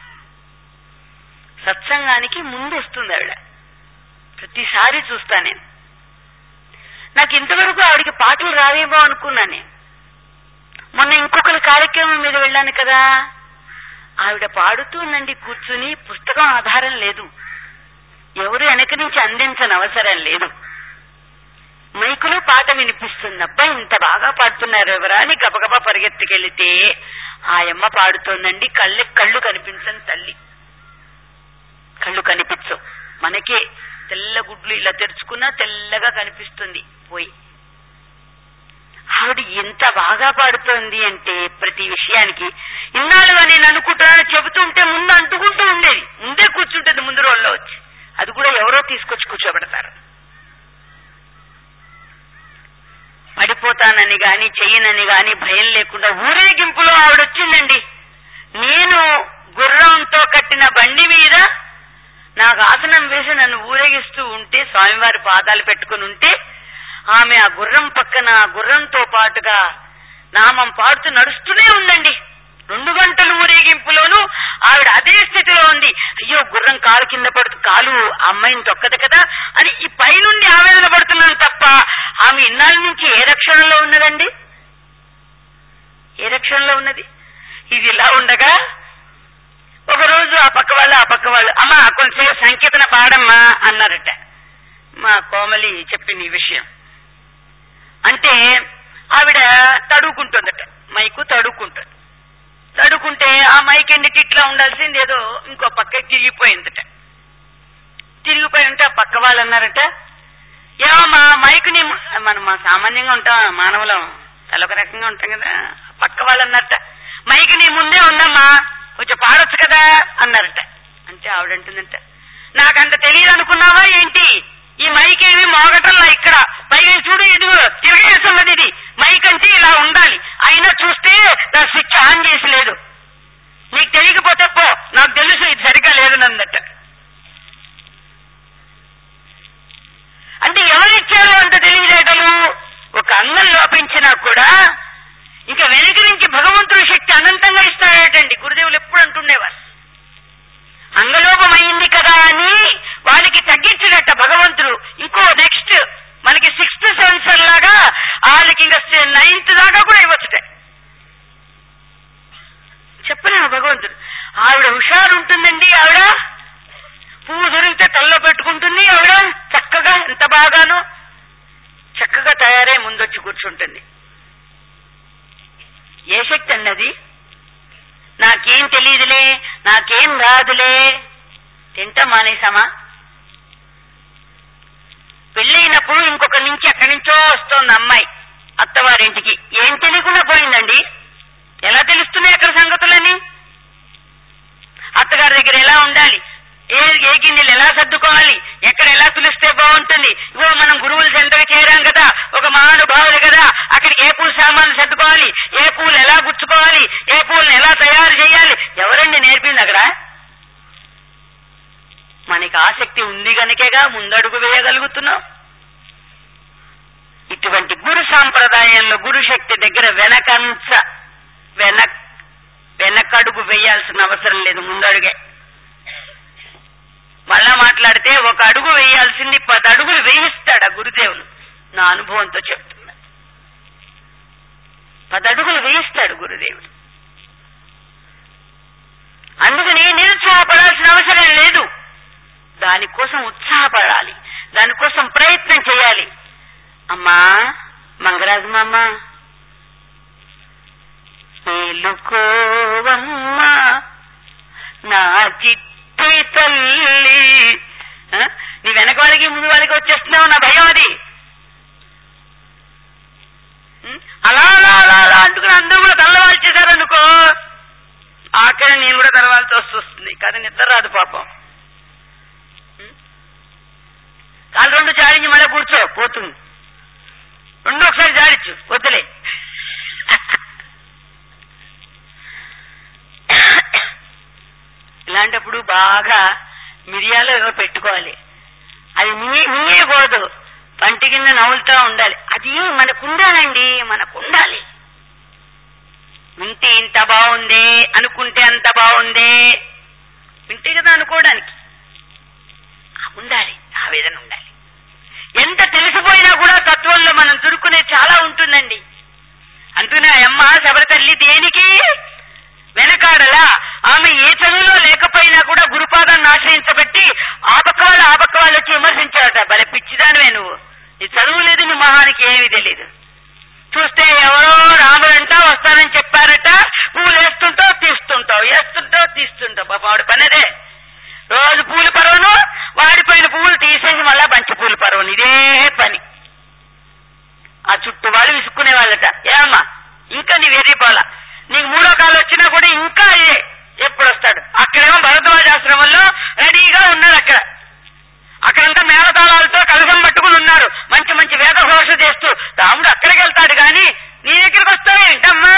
సత్సంగానికి ముందు వస్తుంది ఆవిడ ప్రతిసారి చూస్తా నేను నాకు ఇంతవరకు ఆవిడకి పాటలు రావేమో అనుకున్నా నేను మొన్న ఇంకొకరి కార్యక్రమం మీద వెళ్ళాను కదా ఆవిడ పాడుతూనండి కూర్చుని పుస్తకం ఆధారం లేదు ఎవరు వెనక నుంచి అందించని అవసరం లేదు మైకులో పాట వినిపిస్తుంది అబ్బా ఇంత బాగా పాడుతున్నారు ఎవరా అని గబగబా పరిగెత్తుకెళ్తే ఆ అమ్మ పాడుతోందండి కళ్ళె కళ్ళు కనిపించని తల్లి కళ్ళు కనిపించవు మనకే తెల్ల గుడ్లు ఇలా తెరుచుకున్నా తెల్లగా కనిపిస్తుంది పోయి ఆవిడ ఎంత బాగా పాడుతోంది అంటే ప్రతి విషయానికి ఇన్నాళ్ళుగా నేను అనుకుంటున్నాను చెబుతూ ఉంటే ముందు అంటుకుంటూ ఉండేది ముందే కూర్చుంటుంది ముందు రోజుల్లో వచ్చి అది కూడా ఎవరో తీసుకొచ్చి కూర్చోబెడతారు పడిపోతానని గాని చెయ్యనని గాని భయం లేకుండా ఊరేగింపులో ఆవిడ వచ్చిందండి నేను గుర్రంతో కట్టిన బండి మీద నాకు ఆసనం వేసి నన్ను ఊరేగిస్తూ ఉంటే స్వామివారి పాదాలు పెట్టుకుని ఉంటే ఆమె ఆ గుర్రం పక్కన ఆ గుర్రంతో పాటుగా నామం పాడుతూ నడుస్తూనే ఉందండి రెండు గంటలు ఊరేగింపులోనూ ఆవిడ అదే స్థితిలో ఉంది అయ్యో గుర్రం కాలు కింద పడుతు కాలు ఆ అమ్మాయిని తొక్కదు కదా అని ఈ పైనుండి ఆవేదన పడుతున్నాను తప్ప ఆమె ఇన్నాళ్ళ నుంచి ఏ రక్షణలో ఉన్నదండి ఏ రక్షణలో ఉన్నది ఇది ఇలా ఉండగా ఒక రోజు ఆ పక్క వాళ్ళు ఆ పక్క వాళ్ళు అమ్మా కొంచెం సంకీర్తన పాడమ్మా అన్నారట మా కోమలి చెప్పింది ఈ విషయం అంటే ఆవిడ తడుకుంటుందట మైకు తడుకుంటుంది తడుకుంటే ఆ మైక్ ఎందుకు ఇట్లా ఉండాల్సింది ఏదో ఇంకో పక్క తిరిగిపోయిందట తిరిగిపోయి ఉంటే ఆ పక్క వాళ్ళు అన్నారట ఏమమ్మా మైకుని మనం మా సామాన్యంగా ఉంటాం మానవులం తలొక రకంగా ఉంటాం కదా పక్క వాళ్ళు అన్నారట మైక్ నీ ముందే ఉందమ్మా కొంచెం పాడొచ్చు కదా అన్నారట అంటే ఆవిడంటుందంట నాకంత తెలియదు అనుకున్నావా ఏంటి ఈ మైక్ ఏమి మోగటంలా ఇక్కడ పైగా చూడు ఇది తిరగేస్తున్నది ఇది మైక్ అంటే ఇలా ఉండాలి అయినా చూస్తే నా స్విచ్ ఆన్ చేసి లేదు నీకు తెలియకపోతే పో నాకు తెలుసు ఇది సరిగ్గా లేదు నందట అంటే ఎవరిచ్చారు అంత తెలియదేటలు ఒక అంగం లోపించినా కూడా ఇంకా వెనక నుంచి భగవంతుడు శక్తి అనంతంగా ఇస్తాడటండి గురుదేవులు ఎప్పుడు అంటుండేవారు అంగలోపమైంది కదా అని వాళ్ళకి తగ్గించినట్ట భగవంతుడు ఇంకో నెక్స్ట్ మనకి సిక్స్త్ సెన్సర్ లాగా వాళ్ళకి ఇంకా నైన్త్ దాకా కూడా ఇవ్వచ్చుట చెప్పలేము భగవంతుడు ఆవిడ హుషారు ఉంటుందండి ఆవిడ పువ్వు దొరికితే తల్లో పెట్టుకుంటుంది ఆవిడ చక్కగా ఎంత బాగానో చక్కగా తయారై ముందొచ్చి కూర్చుంటుంది ఏ శక్తి అన్నది నాకేం తెలియదులే నాకేం రాదులే తింటా మానేసామా పెళ్ళైనప్పుడు ఇంకొక నుంచి ఎక్కడి నుంచో వస్తోంది అమ్మాయి అత్తవారింటికి ఏం తెలియకుండా పోయిందండి ఎలా తెలుస్తున్నాయి అక్కడ సంగతులని అత్తగారి దగ్గర ఎలా ఉండాలి ఏ ఏ గిన్నెలు ఎలా సర్దుకోవాలి ఎక్కడ ఎలా పిలిస్తే బాగుంటుంది ఇవో మనం గురువుల సెంటర్ చేరాం కదా ఒక మహానుభావులు కదా అక్కడికి ఏ పూల సామాన్లు సర్దుకోవాలి ఏ పూలు ఎలా గుచ్చుకోవాలి ఏ పూలను ఎలా తయారు చేయాలి ఎవరండి నేర్పింది అక్కడ మనకి ఆసక్తి ఉంది గనుకేగా ముందడుగు వేయగలుగుతున్నాం ఇటువంటి గురు సాంప్రదాయంలో గురు శక్తి దగ్గర వెనకంచ వెనక్ వెనకడుగు వేయాల్సిన అవసరం లేదు ముందడుగే మళ్ళా మాట్లాడితే ఒక అడుగు వేయాల్సింది పది అడుగులు వేయిస్తాడు ఆ గురుదేవులు నా అనుభవంతో చెప్తున్నా పది అడుగులు వేయిస్తాడు గురుదేవుడు అందుకని నిరుత్సాహపడాల్సిన అవసరం లేదు దానికోసం ఉత్సాహపడాలి దానికోసం ప్రయత్నం చేయాలి అమ్మా మంగరాజుమామ మేలుకోవమ్మా నా చిట్టి తల్లి ఆ? నీ వెనక వాడికి ముందు వాడికి వచ్చేస్తున్నావు నా భయం అది ఉం? అలా అలా అలా అలా అంటుకుని అందరూ కూడా తల్లవాళ్ళు చేశారనుకో ఆఖరి నేను కూడా తలవాల్సి వస్తుంది కానీ నిద్ర రాదు పాపం ఉం? కాలు రెండు జాడించి మళ్ళీ కూర్చో పోతుంది రెండు ఒకసారి జాడించు వద్దులే ఇలాంటప్పుడు బాగా మిరియాలు ఏవో పెట్టుకోవాలి అది నీ నీయకూడదు పంటి కింద నవ్వులుతూ ఉండాలి అది మనకు ఉండాలండి మనకు ఉండాలి వింటే ఇంత బాగుందే అనుకుంటే అంత బాగుందే వింటే కదా అనుకోవడానికి ఆ ఉండాలి ఆవేదన ఉండాలి ఎంత తెలిసిపోయినా కూడా తత్వంలో మనం దురుకునే చాలా ఉంటుందండి అందుకనే ఆ అమ్మ శబరి తల్లి దేనికి వెనకాడలా ఆమె ఏ చదువులో లేకపోయినా కూడా గురుపాదాన్ని ఆశ్రయించబట్టి ఆపకాలు ఆపకాలు వచ్చి విమర్శించారట భలే పిచ్చిదానివే నువ్వు నీ చదువు లేదు నీ మహానికి ఏమీ తెలియదు చూస్తే ఎవరో రాముడంట వస్తానని చెప్పారట పూలు వేస్తుంటావు తీస్తుంటావు వేస్తుంటావు తీస్తుంటావు పాప వాడి పని అదే రోజు పూలు పరవను వాడిపోయిన పువ్వులు తీసేసి మళ్ళా బంచి పూలు పరవను ఇదే పని ఆ చుట్టూ వాళ్ళు విసుక్కునే వాళ్ళట ఏమమ్మా ఇంకా నీ వెర్రిపోలా నీకు మూడో కాలు వచ్చినా కూడా ఇంకా ఇదే ఎప్పుడు వస్తాడు అక్కడేమో భరద్వాజ ఆశ్రమంలో రెడీగా ఉన్నారు అక్కడ అక్కడంతా మేళతాళాలతో కలసం పట్టుకుని ఉన్నారు మంచి మంచి వేద ఘోష చేస్తూ రాముడు అక్కడికి వెళ్తాడు గాని నీ దగ్గరికి వస్తావు ఏంటమ్మా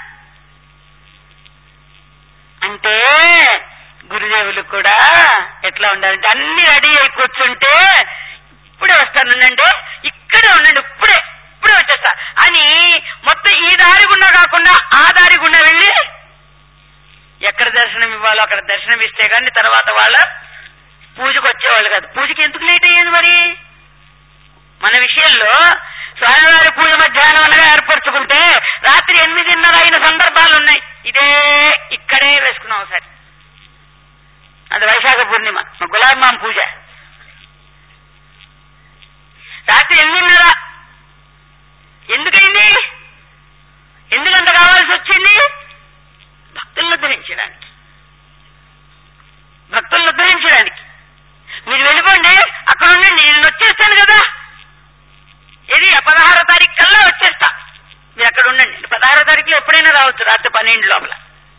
అంటే గురుదేవులు కూడా ఎట్లా ఉండాలంటే అన్ని రెడీ అయి కూర్చుంటే ఇప్పుడే వస్తానంటే ఇక్కడే ఉండండి ఇప్పుడే ఇప్పుడే వచ్చేస్తా అని మొత్తం ఈ దారి గుండా కాకుండా ఆ దారి గుండా వెళ్ళి ఎక్కడ దర్శనం ఇవ్వాలో అక్కడ దర్శనం ఇస్తే కానీ తర్వాత వాళ్ళ పూజకు వచ్చేవాళ్ళు కాదు పూజకి ఎందుకు లేట్ అయ్యేది మరి మన విషయంలో స్వామివారి పూజ మధ్యాహ్నం అనగా ఏర్పరచుకుంటే రాత్రి ఎనిమిదిన్నర అయిన సందర్భాలు ఉన్నాయి ఇదే ఇక్కడే వేసుకున్నాం ఒకసారి అది వైశాఖ పూర్ణిమ మా గులాబీ మామ పూజ రాత్రి ఎనిమిదిన్నర ఎందుకైంది ఎందుకంత కావాల్సి వచ్చింది భక్తులను ఉద్ధరించడానికి భక్తులను ఉద్ధరించడానికి మీరు వెళ్ళిపోండి అక్కడ ఉండండి నేను వచ్చేస్తాను కదా ఇది పదహారో తారీఖు కల్లా వచ్చేస్తా మీరు అక్కడ ఉండండి పదహారో తారీఖులో ఎప్పుడైనా రావచ్చు రాత్రి పన్నెండు లోపల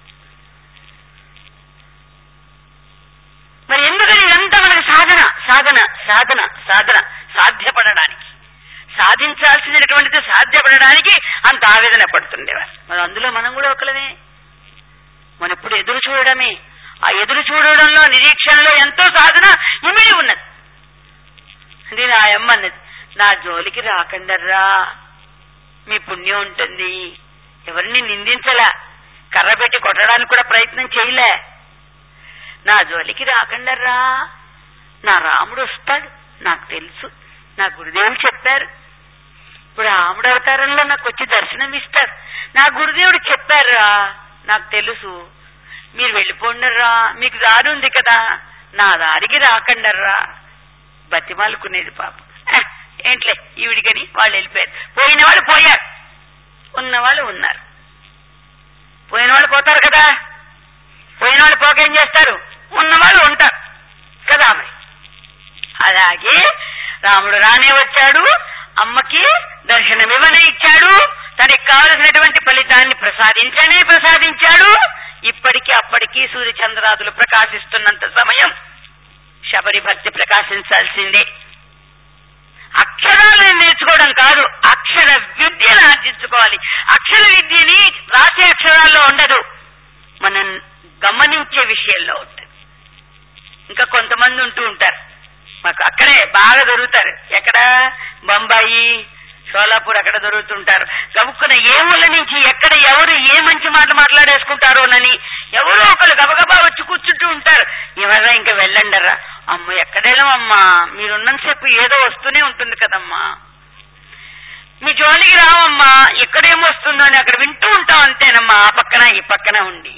మరి ఎందుకని ఇదంతా మనకి సాధన సాధన సాధన సాధన సాధ్యపడడానికి సాధించాల్సినటువంటిది సాధ్యపడడానికి అంత ఆవేదన పడుతుండేవారు మరి అందులో మనం కూడా ఒకలమే మన ఎప్పుడు ఎదురు చూడడమే ఆ ఎదురు చూడడంలో నిరీక్షణలో ఎంతో సాధన ఇమిడి ఉన్నది అది నా అమ్మ అన్నది నా జోలికి రాకండర్రా మీ పుణ్యం ఉంటుంది ఎవరిని నిందించలా కర్ర పెట్టి కొట్టడానికి కూడా ప్రయత్నం చేయలే నా జోలికి రాకండర్రా నా రాముడు వస్తాడు నాకు తెలుసు నా గురుదేవులు చెప్పారు ఇప్పుడు రాముడు అవతారంలో నాకు వచ్చి దర్శనం ఇస్తారు నా గురుదేవుడు చెప్పారురా నాకు తెలుసు మీరు వెళ్ళిపోండర్రా మీకు దారి ఉంది కదా నా దారికి రాకండర్రా బతిమాలుకునేది పాపం "హ, ఏంట్లే ఈవిడికని వాళ్ళు వెళ్ళిపోయారు పోయిన వాళ్ళు పోయారు ఉన్న వాళ్ళు ఉన్నారు పోయిన వాళ్ళు పోతారు కదా పోయిన వాళ్ళు పోకేం చేస్తారు ఉన్న వాళ్ళు ఉంటారు కదా మరి అలాగే రాముడు రానే వచ్చాడు అమ్మకి దర్శనమివ్వనే ఇచ్చాడు తనకి కావలసినటువంటి ఫలితాన్ని ప్రసాదించనే ప్రసాదించాడు ఇప్పటికి అప్పటికి సూర్యచంద్రాదులు ప్రకాశిస్తున్నంత సమయం శబరి భక్తి ప్రకాశించాల్సిందే అక్షరాలను నేర్చుకోవడం కాదు అక్షర విద్యను ఆర్జించుకోవాలి అక్షర విద్యని రాసే అక్షరాల్లో ఉండదు మనం గమనించే విషయంలో ఉంటుంది ఇంకా కొంతమంది ఉంటూ ఉంటారు మాకు అక్కడే బాగా దొరుకుతారు ఎక్కడ బొంబాయి షోలాపూర్ అక్కడ దొరుకుతుంటారు గబుక్కున ఏ ఊళ్ళ నుంచి ఎక్కడ ఎవరు ఏ మంచి మాటలు మాట్లాడేసుకుంటారోనని ఎవరో ఒకరు గబగబా వచ్చి కూర్చుంటూ ఉంటారు ఎవరా ఇంకా వెళ్ళండరా అమ్మ ఎక్కడేనమ్మా మీరున్నంతసేపు ఏదో వస్తూనే ఉంటుంది కదమ్మా మీ జోలికి రావమ్మా ఎక్కడేమో వస్తుందో అని అక్కడ వింటూ ఉంటాం అంతేనమ్మా ఆ పక్కన ఈ పక్కన ఉండి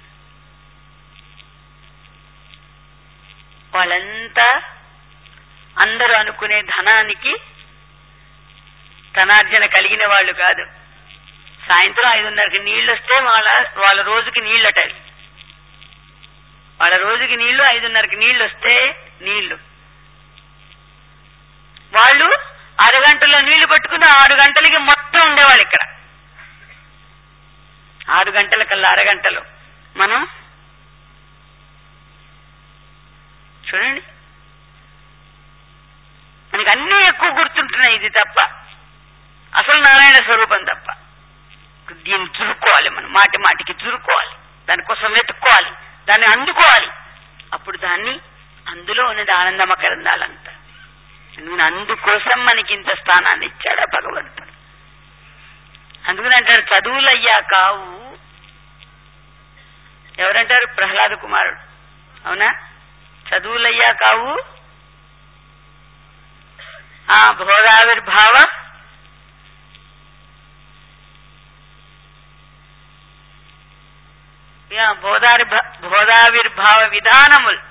వాళ్ళంతా అందరూ అనుకునే ధనానికి ధనార్జన కలిగిన వాళ్ళు కాదు సాయంత్రం ఐదున్నరకి నీళ్లు వస్తే వాళ్ళ వాళ్ళ రోజుకి నీళ్ళట అవి. వాళ్ళ రోజుకి నీళ్లు ఐదున్నరకి నీళ్లు వస్తే నీళ్లు వాళ్ళు ఆరు గంటల్లో నీళ్లు పట్టుకుని ఆరు గంటలకి మొత్తం ఉండేవాళ్ళు ఇక్కడ ఆరు గంటల కల్లా అరగంటలు మనం చూడండి మనకి అన్నీ ఎక్కువ గుర్తుంటున్నాయి ఇది తప్ప అసలు నారాయణ స్వరూపం తప్ప దీన్ని చురుకోవాలి మనం మాటి మాటికి చురుకోవాలి దానికోసం వెతుక్కోవాలి దాన్ని అందుకోవాలి అప్పుడు దాన్ని అందులో ఉన్నది ఆనందమకరందాలంట నేను అందుకోసం మనకి ఇంత స్థానాన్ని ఇచ్చాడా భగవంతుడు అందుకని అంటాడు చదువులయ్యా కావు ఎవరంటారు ప్రహ్లాద కుమారుడు అవునా చదువులయ్యా కావు ఆ బోధావిర్భావ యా, బోధార్భ- బోధావిర్భావ విధానములు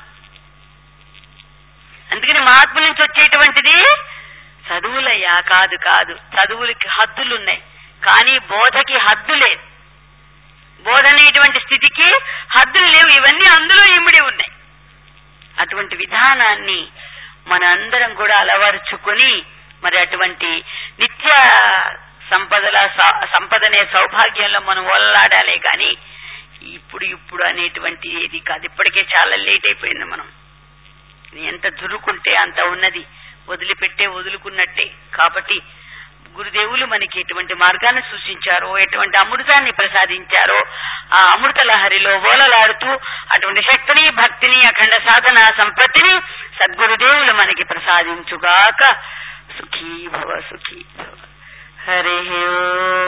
అందుకని మహాత్ముల నుంచి వచ్చేటువంటిది చదువులయ్యా కాదు కాదు చదువులకి హద్దులున్నాయి కానీ బోధకి హద్దు లేదు బోధ అనేటువంటి స్థితికి హద్దులు లేవు ఇవన్నీ అందులో ఇమిడి ఉన్నాయి అటువంటి విధానాన్ని మన అందరం కూడా అలవరుచుకొని మరి అటువంటి నిత్య సంపదల స- సంపదనే సౌభాగ్యంలో మనం ఓలలాడాలే గాని ఇప్పుడు ఇప్పుడు అనేటువంటి ఏది కాదు ఇప్పటికే చాలా లేట్ అయిపోయింది మనం ఎంత దురుకుంటే అంత ఉన్నది వదిలిపెట్టే వదులుకున్నట్టే కాబట్టి గురుదేవులు మనకి ఎటువంటి మార్గాన్ని సూచించారో ఎటువంటి అమృతాన్ని ప్రసాదించారో ఆ అమృత లహరిలో ఓలలాడుతూ అటువంటి శక్తిని భక్తిని అఖండ సాధన సంపత్తిని సద్గురుదేవులు మనకి ప్రసాదించుగాక సుఖీ భవ సుఖీ భవ హరి ఓం